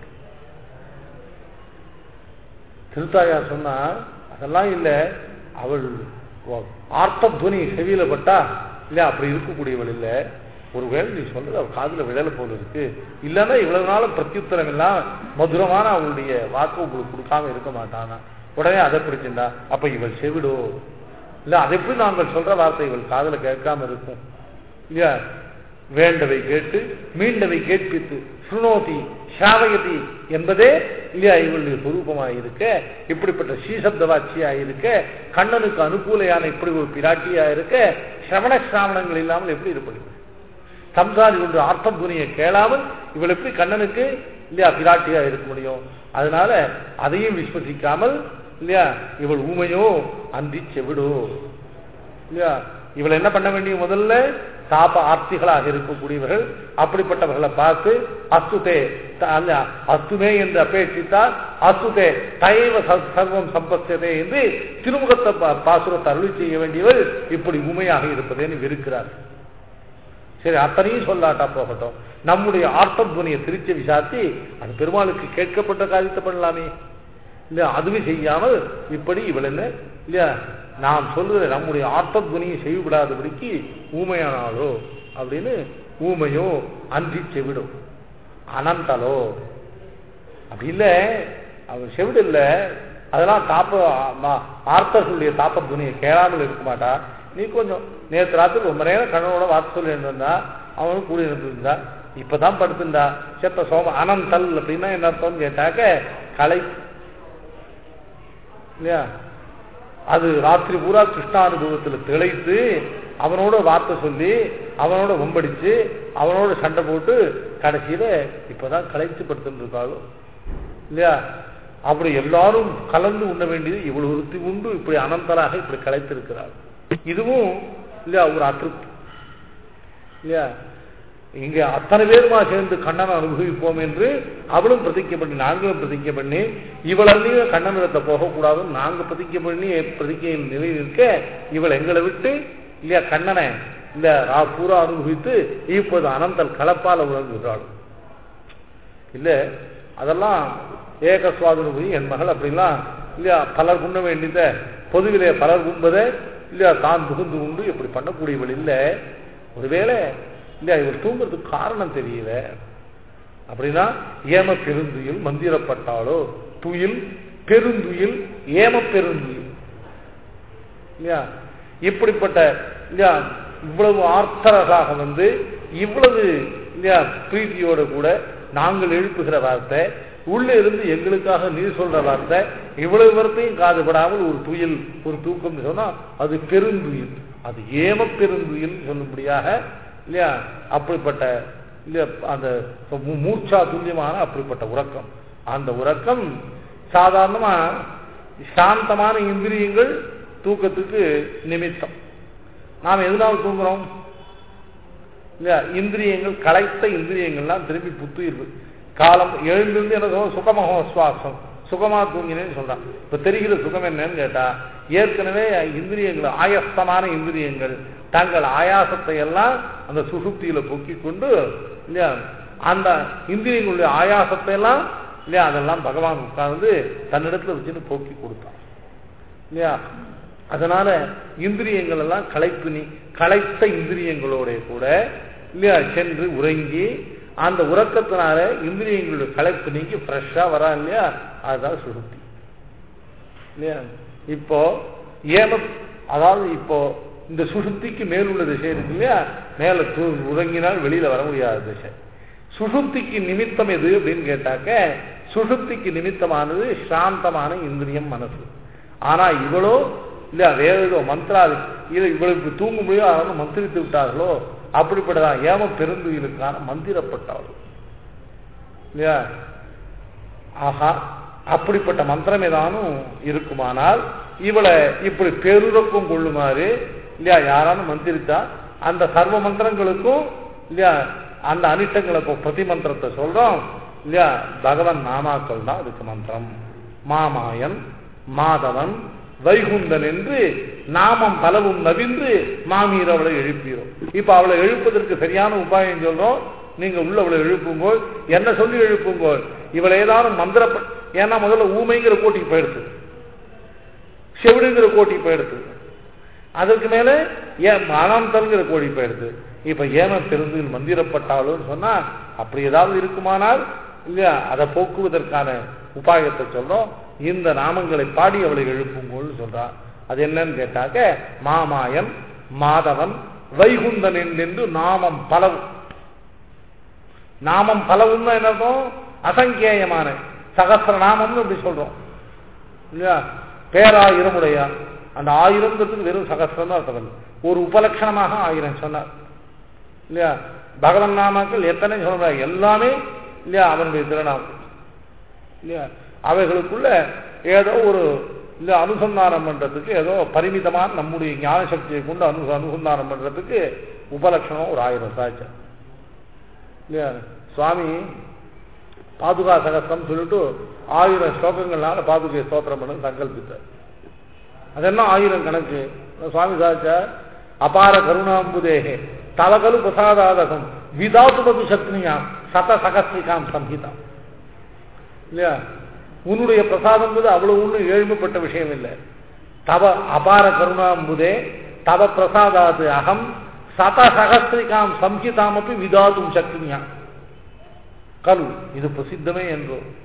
திருத்தாயார் சொன்னா அதெல்லாம் இல்லை அவள் வ- ஆர்த்த துவனி செவியில பட்டா இல்ல அப்படி இருக்கக்கூடியவள் இல்லை ஒருவேளை நீ சொல்றது அவள் காதுல விழல போல இருக்கு இல்லைன்னா இவ்வளவு நாளும் பிரத்யுத்தரம் எல்லாம் மதுரமான அவளுடைய வாக்கு உங்களுக்கு கொடுக்காம இருக்க மாட்டானா உடனே அதை பிடிச்சிருந்தா அப்ப இவள் செவிடோ இல்ல அதை எப்படி நாங்கள் சொல்ற வார்த்தை இவள் காதுல கேட்காம இருக்கும் இல்லையா வேண்டவை கேட்டு மீண்டவை கேட்பித்து சுனோதி ஷாவயதி என்பதே இல்லையா இவளுடைய சுரூபமாக இருக்க இப்படிப்பட்ட ஸ்ரீசப்தவாட்சியா இருக்க கண்ணனுக்கு அனுகூலையான இப்படி ஒரு பிராட்டியா இருக்க சிரவண சிராவணங்கள் இல்லாமல் எப்படி இருப்பது சம்சாரி ஒன்று அர்த்த துணியை கேளாமல் இவள் எப்படி கண்ணனுக்கு இல்லையா பிராட்டியா இருக்க முடியும் அதனால அதையும் விஸ்வசிக்காமல் இல்லையா இவள் ஊமையோ அந்தி செவிடோ இல்லையா இவள் என்ன பண்ண வேண்டிய முதல்ல தாப ஆர்த்திகளாக இருக்கக்கூடியவர்கள் அப்படிப்பட்டவர்களை பார்த்து அஸ்துதே த- அல்ல அஸ்துமே என்று அபேட்சித்தால் அஸ்துதே தயவ ச- சர்வம் சம்பத்ததே என்று திருமுகத்தை பா- பாசுரத்தை அருளி செய்ய வேண்டியவர் இப்படி உமையாக இருப்பதேன்னு வெறுக்கிறார் சரி அத்தனையும் சொல்லாட்டா போகட்டும் நம்முடைய ஆர்த்தத்வனியை திருச்சி விசாரித்து அது பெருமாளுக்கு கேட்கப்பட்ட காரியத்தை பண்ணலாமே இல்லையா அதுவும் செய்யாமல் இப்படி இவள் என்ன இல்லையா நாம் சொல்லுகிற நம்முடைய ஆர்த்தத்வனியை செய்யப்படாதபடிக்கு ஊமையானாலோ அப்படின்னு ஊமையோ அன்றி செவிடும் அனந்தலோ அப்படி இல்லை அவர் செவிடு இல்லை அதெல்லாம் தாப்ப மா- ஆர்த்தர்களுடைய தாப்ப துணியை கேளாமல் இருக்க மாட்டா நீ கொஞ்சம் நேற்று ராத்திரி ரொம்ப நேரம் கண்ணனோட வார்த்தை சொல்லி இருந்திருந்தா அவனும் கூட இருந்திருந்தா இப்பதான் படுத்திருந்தா செத்த சோம அனந்தல் அப்படின்னா என்ன அர்த்தம்னு கேட்டாக்க கலை இல்லையா அது ராத்திரி பூரா கிருஷ்ணானுபவத்தில் திளைத்து அவனோட வார்த்தை சொல்லி அவனோட வம்படிச்சு அவனோட சண்டை போட்டு கடைசியில இப்பதான் கலைச்சு படுத்துட்டு இருக்காளோ இல்லையா அப்படி எல்லாரும் கலந்து உண்ண வேண்டியது இவ்வளவு ஒருத்தி உண்டு இப்படி அனந்தராக இப்படி கலைத்திருக்கிறாள் இதுவும் இல்லையா ஒரு அதிருப்தி இல்லையா இங்க அத்தனை பேருமா சேர்ந்து கண்ணனை அனுபவிப்போம் என்று அவளும் பிரதிஜை பண்ணி நாங்களும் பிரதிஜை பண்ணி இவளல்லையும் கண்ணனிடத்தை போகக்கூடாதுன்னு நாங்க பிரதிஜை பண்ணி பிரதிஜையின் நிலையில் இருக்க இவள் எங்களை விட்டு இல்லையா கண்ணனை இந்த ரா பூரா அனுபவித்து இப்போது அனந்தல் கலப்பால் உணர்ந்துகிறாள் இல்ல அதெல்லாம் ஏக சுவாதனுபவி என் மகள் அப்படிலாம் இல்லையா பலர் உண்ண வேண்டியத பொதுவிலே பலர் உண்பதை இல்லையா தான் புகுந்து உண்டு இப்படி பண்ணக்கூடியவள் இல்லை ஒருவேளை இல்லையா இவர் தூங்குறதுக்கு காரணம் தெரியல அப்படின்னா ஏம பெருந்துயில் மந்திரப்பட்டாலோ துயில் பெருந்துயில் ஏம பெருந்துயில் இல்லையா இப்படிப்பட்ட இல்லையா இவ்வளவு ஆர்த்தரகாக வந்து இவ்வளவு இல்லையா பிரீத்தியோட கூட நாங்கள் எழுப்புகிற வார்த்தை உள்ள இருந்து எங்களுக்காக நீ சொல்ற வார்த்தை இவ்வளவு வார்த்தையும் காதுபடாமல் ஒரு துயில் ஒரு தூக்கம் சொன்னா அது பெருந்துயில் அது ஏம பெருந்துயில் சொல்லும்படியாக இல்லையா அப்படிப்பட்ட இல்லையா அந்த மூ- மூர்ச்சா துல்லியமான அப்படிப்பட்ட உறக்கம் அந்த உறக்கம் சாதாரணமா சாந்தமான இந்திரியங்கள் தூக்கத்துக்கு நிமித்தம் நாம் எதனால தூங்குறோம் இல்லையா இந்திரியங்கள் களைத்த இந்திரியங்கள்லாம் திரும்பி புத்துயிர்வு காலம் எழுந்திருந்து என்ன சொல்ல சுகமகோ சுவாசம் சுகமா தூங்கினேன்னு சொல்றான் இப்ப தெரிகிற சுகம் என்னன்னு கேட்டா ஏற்கனவே இந்திரியங்கள் ஆயஸ்தமான இந்திரியங்கள் தங்கள் ஆயாசத்தை எல்லாம் அந்த சுசுப்தியில போக்கிக் கொண்டு இல்லையா அந்த இந்திரியங்களுடைய ஆயாசத்தை எல்லாம் இல்லையா அதெல்லாம் பகவான் உட்கார்ந்து தன்னிடத்துல வச்சுன்னு போக்கி கொடுத்தான் இல்லையா அதனால இந்திரியங்கள் எல்லாம் களைப்பு நீ களைத்த இந்திரியங்களோட கூட இல்லையா சென்று உறங்கி அந்த உறக்கத்தினால இந்திரியங்களுடைய களைப்பு நீங்கி ஃப்ரெஷ்ஷா வரா இல்லையா அதுதான் சுருத்தி இல்லையா இப்போ ஏம அதாவது இப்போ இந்த சுசுப்திக்கு மேலுள்ள திசை இருக்கு இல்லையா மேல தூ- உறங்கினால் வெளியில வர முடியாத திசை சுசுப்திக்கு நிமித்தம் எது அப்படின்னு கேட்டாக்க சுசுப்திக்கு நிமித்தமானது சாந்தமான இந்திரியம் மனசு ஆனா இவளோ இல்ல வேற ஏதோ மந்திராது இது இவளுக்கு தூங்க முடியும் அவங்க மந்திரித்து விட்டார்களோ அப்படிப்பட்டதான் ஏம பெருந்துயிலுக்கான மந்திரப்பட்டாளோ இல்லையா ஆஹா அப்படிப்பட்ட மந்திரம் ஏதானும் இருக்குமானால் இவளை இப்படி பெருரக்கம் கொள்ளுமாறு இல்லையா யாரானும் மந்திரித்தா அந்த சர்வ மந்திரங்களுக்கும் இல்லையா அந்த அனிஷ்டங்களை இப்போ பிரதி மந்திரத்தை சொல்றோம் இல்லையா பகவன் நாமாக்கள் தான் அதுக்கு மந்திரம் மாமாயன் மாதவன் வைகுந்தன் என்று நாமம் பலவும் நவின்று மாமீர் அவளை எழுப்பீரோம் இப்ப அவளை எழுப்பதற்கு சரியான உபாயம் சொல்றோம் நீங்க உள்ள அவளை எழுப்பும்போது என்ன சொல்லி எழுப்பும்போது இவளை ஏதாவது மந்திர ஏன்னா முதல்ல ஊமைங்கிற கோட்டிக்கு போயிடுது செவிடுங்கிற கோட்டிக்கு போயிடுது அதற்கு மேல ஏன் மனந்தல்ங்கிற கோடி போயிடுது இப்ப ஏம பெருந்து மந்திரப்பட்டாலும் சொன்னா அப்படி ஏதாவது இருக்குமானால் இல்லையா அதை போக்குவதற்கான உபாயத்தை சொல்றோம் இந்த நாமங்களை பாடி அவளை எழுப்புங்கோன்னு சொல்றான் அது என்னன்னு கேட்டாக்க மாமாயன் மாதவன் வைகுந்தன் என்று நாமம் பலவும் நாமம் பலவும் என்ன அர்த்தம் அசங்கேயமான சகசிர நாமம்னு அப்படி சொல்றோம் இல்லையா பேராயிரமுடையா அந்த ஆயிரங்கிறதுக்கு வெறும் சகசிரம் தான் அர்த்தம் இல்லை. ஒரு உபலட்சணமாக ஆயிரம் சொன்னார் இல்லையா பகவன் நாமாக்கள் எத்தனை சொல்றாங்க எல்லாமே இல்லையா அவனுடைய திருநாமம் இல்லையா அவைகளுக்குள்ள ஏதோ ஒரு இல்ல அனுசந்தானம் பண்றதுக்கு ஏதோ பரிமிதமான நம்முடைய ஞான சக்தியை கொண்டு அனு அனுசந்தானம் பண்றதுக்கு உபலட்சணம் ஒரு ஆயிரம் சாட்சி இல்லையா சுவாமி பாதுகா சகஸ்திரம் சொல்லிட்டு ஆயிரம் ஸ்லோகங்கள்னால பாதுகை ஸ்தோத்திரம் பண்ண சங்கல்பித்தார் அதெல்லாம் ஆயிரம் கணக்கு சுவாமி சாச்சா அபார கருணாம்புதேகே தவகலு பிரசாதாதகம் விதாத்துமது சக்னியா சத சகஸ்திரிகாம் சம்ஹிதா இல்லையா உன்னுடைய பிரசாதம் என்பது அவ்வளவு ஒன்றும் ஏழ்மைப்பட்ட விஷயம் இல்லை தவ அபார கருணாம்புதே தவ பிரசாதாது அகம் சத சகஸ்திரிகாம் சம்ஹிதாமப்பி விதாதும் சக்னியா கலு இது பிரசித்தமே என்றோ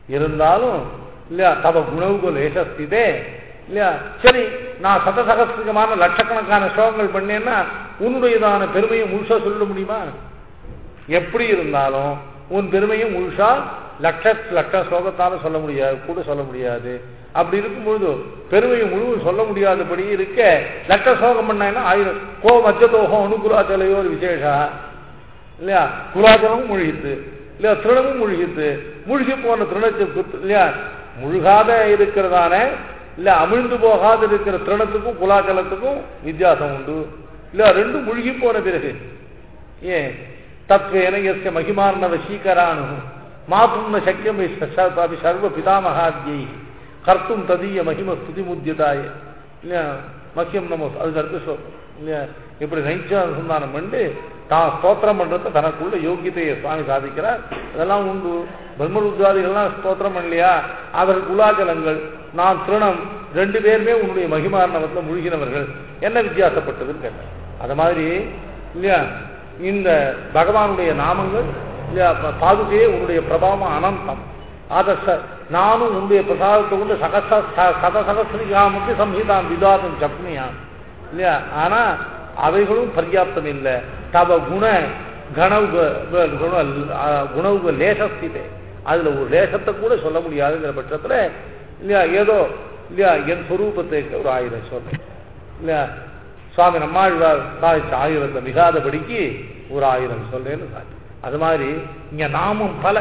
இருந்தாலும் இல்லையா தவ குணவுகு லேசஸ்திதே இல்லையா சரி நான் சதசகசிரமான லட்சக்கணக்கான ஸ்லோகங்கள் பண்ணேன்னா உன்னுடையதான பெருமையை முழுசா சொல்ல முடியுமா எப்படி இருந்தாலும் உன் பெருமையை முழுசா லட்ச லட்ச ஸ்லோகத்தால சொல்ல முடியாது கூட சொல்ல முடியாது அப்படி இருக்கும்பொழுது பெருமையை முழுவதும் சொல்ல முடியாதபடி இருக்க லட்ச ஸ்லோகம் பண்ணா ஆயிரம் கோ மச்சதோகம் அனுகுலாச்சலையோ ஒரு விசேஷா இல்லையா குலாச்சலமும் முழுகித்து இல்லையா திருணமும் முழுகித்து முழுகி போன திருணத்தை குத்து- இல்லையா முழுகாத இருக்கிறதான இல்ல அமிழ்ந்து போகாத இருக்கிற திருணத்துக்கும் குலாச்சலத்துக்கும் வித்தியாசம் உண்டு இல்ல ரெண்டும் முழுகி போன பிறகு ஏன் தத்வேன எஸ்ய மகிமார்ண வசீகரானு மாத்தும் ந சக்கியம் அபி சர்வ பிதாமகாத்யை கர்த்தும் ததீய மகிம ஸ்துதி முத்தியதாய இல்லையா மக்கியம் நம்ம அதுக்கு அடுத்து சொல் இல்லையா இப்படி நைச்சானுசந்தானம் பண்ணி தான் ஸ்தோத்திரம் பண்றத தனக்குள்ள யோகியத்தையை சுவாமி சாதிக்கிறார் அதெல்லாம் உண்டு பிரம்மருத்வாதிகள்லாம் ஸ்தோத்திரம் பண்ணலையா அவர்கள் குலாஜலங்கள் நான் திருணம் ரெண்டு பேருமே உன்னுடைய மகிமார்ணவத்தில் முழுகினவர்கள் என்ன வித்தியாசப்பட்டதுன்னு கேட்டேன் அது மாதிரி இல்லையா இந்த பகவானுடைய நாமங்கள் இல்லையா ப- பாதுகையே உன்னுடைய பிரபாவம் அனந்தம் ஆத ச- நானும் உன்னுடைய பிரசாதத்தை கொண்டு சகச ச- சத சகசிரிகாமத்து சம்ஹிதாம் விதாதம் சப்னியாம் இல்லையா ஆனா அவைகளும் பர்யாப்தம் இல்லை தவ குண கணவுக வ- குண ஆ, குணவுக லேசஸ்திதே அதுல ஒரு லேசத்தை கூட சொல்ல முடியாதுங்கிற பட்சத்துல இல்லையா ஏதோ இல்லையா என் சொரூபத்தை ஒரு ஆயிரம் சொல்ல இல்லையா சுவாமி நம்மாழ்வார் சாதிச்ச ஆயிரத்தை மிகாதபடிக்கு ஒரு ஆயிரம் சொல்லேன்னு சாதி அது மாதிரி இங்க நாமம் பல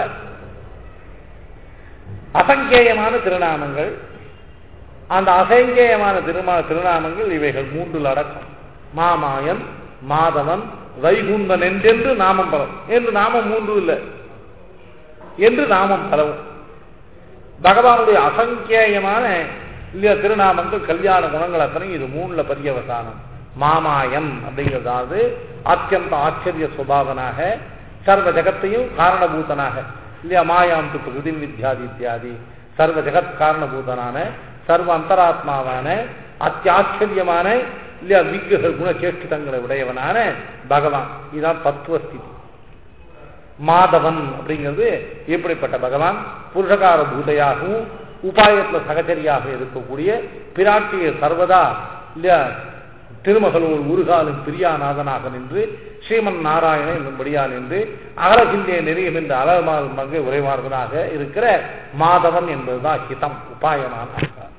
அசங்கேயமான திருநாமங்கள் அந்த அசங்கேயமான திருமா திருநாமங்கள் இவைகள் மூன்றில் அடக்கம் மாமாயன் மாதவன் வைகுந்தன் என்றென்று நாமம் பலம் என்று நாமம் மூன்று இல்லை என்று நாமம் பலவும் பகவானுடைய அசங்கேயமான இல்லையா திருநாமங்கள் கல்யாண குணங்கள் அத்தனை இது மூணுல பரியவசானம் மாமாயம் அப்படிங்கிறதாவது அத்தியந்த ஆச்சரிய சுபாவனாக சர்வ ஜகத்தையும் காரணபூதனாக இல்லையா மாயாம் து பிரகிருதி வித்யாதி இத்தியாதி சர்வ ஜெகத் காரணபூதனான சர்வ அந்தராத்மாவான அத்தியாச்சரியமான இல்லையா விக்கிரக குணச்சேஷ்டிதங்களை உடையவனான பகவான் இதுதான் தத்துவஸ்திதி மாதவன் அப்படிங்கிறது எப்படிப்பட்ட பகவான் புருஷகார பூதையாகவும் உபாயத்துல சகச்சரியாக இருக்கக்கூடிய பிராட்டிய சர்வதா இல்லையா திருமகளோடு உருகாலும் பிரியாநாதனாக நின்று ஸ்ரீமன் நாராயணன் என்னும்படியா நின்று அகலகின்றே நெறியம் என்று அழகமாக மங்கை உரைவார்களாக இருக்கிற மாதவன் என்பதுதான் ஹிதம் உபாயமான அர்த்தம்.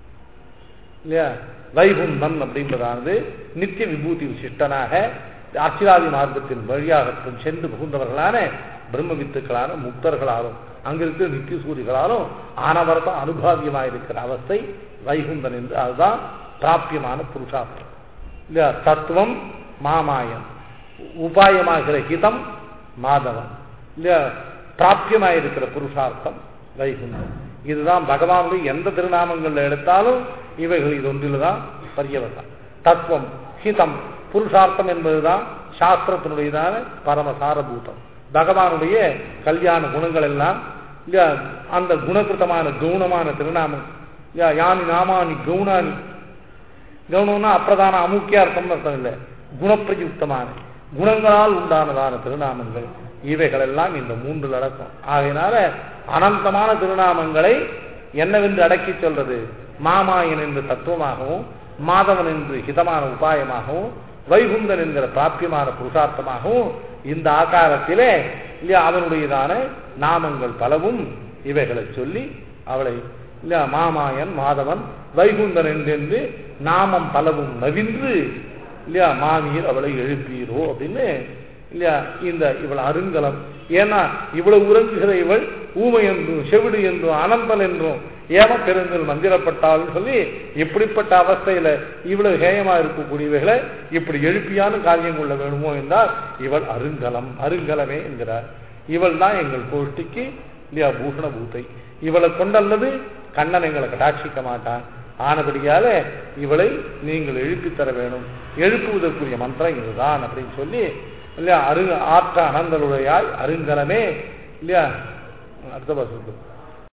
இல்லையா வைகுந்தன் அப்படின்றதானது நித்திய விபூதி விசிஷ்டனாக அச்சிராதி மார்க்கத்தின் வழியாக சென்று புகுந்தவர்களான பிரம்ம வித்துக்களான முக்தர்களாலும் அங்கிருக்கிற நித்திய சூரிகளாலும் ஆனவர்தான் அனுபாவியமாக இருக்கிற அவஸ்தை வைகுந்தன் என்று அதுதான் பிராபியமான புருஷார்த்தம் இல்லையா தத்துவம் மாமாயம் உபாயமாகிற ஹிதம் மாதவன் இல்லையா பிராபியமாக இருக்கிற புருஷார்த்தம் வைகுந்தம் இதுதான் பகவானுடைய எந்த திருநாமங்கள்ல எடுத்தாலும் இவைகள் இது ஒன்றில் தான் பரியவசம் தத்துவம் ஹிதம் புருஷார்த்தம் என்பதுதான் சாஸ்திரத்தினுடையதான பரமசாரபூதம் பகவானுடைய கல்யாண குணங்கள் எல்லாம் இல்லையா அந்த குணகிருத்தமான கவுனமான திருநாமம் இல்லையா யானி நாமானி கவுனானி கவுனம்னா அப்பிரதான அமுக்கிய அர்த்தம்னு அர்த்தம் இல்லை குணப்பிரயுக்தமான குணங்களால் உண்டானதான திருநாமங்கள் இவைகள் எல்லாம் இந்த மூன்று அடக்கம் ஆகையினால அனந்தமான திருநாமங்களை என்னவென்று அடக்கி சொல்றது மாமாயன் என்று தத்துவமாகவும் மாதவன் என்று ஹிதமான உபாயமாகவும் வைகுந்தன் என்கிற பிராபியமான புருஷார்த்தமாகவும் இந்த ஆகாரத்திலே இல்லையா அவனுடையதான நாமங்கள் பலவும் இவைகளை சொல்லி அவளை இல்லையா மாமாயன் மாதவன் வைகுந்தன் என்றென்று நாமம் பலவும் நவின்று இல்லையா மாமீர் அவளை எழுப்பீரோ அப்படின்னு இல்லையா இந்த இவள் அருங்கலம் ஏன்னா இவ்வளவு உறங்குகிற இவள் ஊமை என்றும் செவிடு என்றும் அனந்தல் என்றும் ஏம பெருந்தல் மந்திரப்பட்டாள்னு சொல்லி இப்படிப்பட்ட அவஸ்தையில இவ்வளவு ஹேயமா இருக்கக்கூடியவைகளை இப்படி எழுப்பியான காரியம் கொள்ள வேணுமோ என்றால் இவள் அருங்கலம் அருங்கலமே என்கிறார் இவள் தான் எங்கள் கோஷ்டிக்கு இல்லையா பூஷண பூத்தை இவளை கொண்டல்லது கண்ணன் எங்களை கடாட்சிக்க மாட்டான் ஆனபடியால இவளை நீங்கள் எழுப்பித் தர வேணும் எழுப்புவதற்குரிய மந்திரம் இதுதான் அப்படின்னு சொல்லி இல்லையா அரு ஆற்ற அனந்தலுடையாய் அருங்கலமே இல்லையா அடுத்த பாசத்து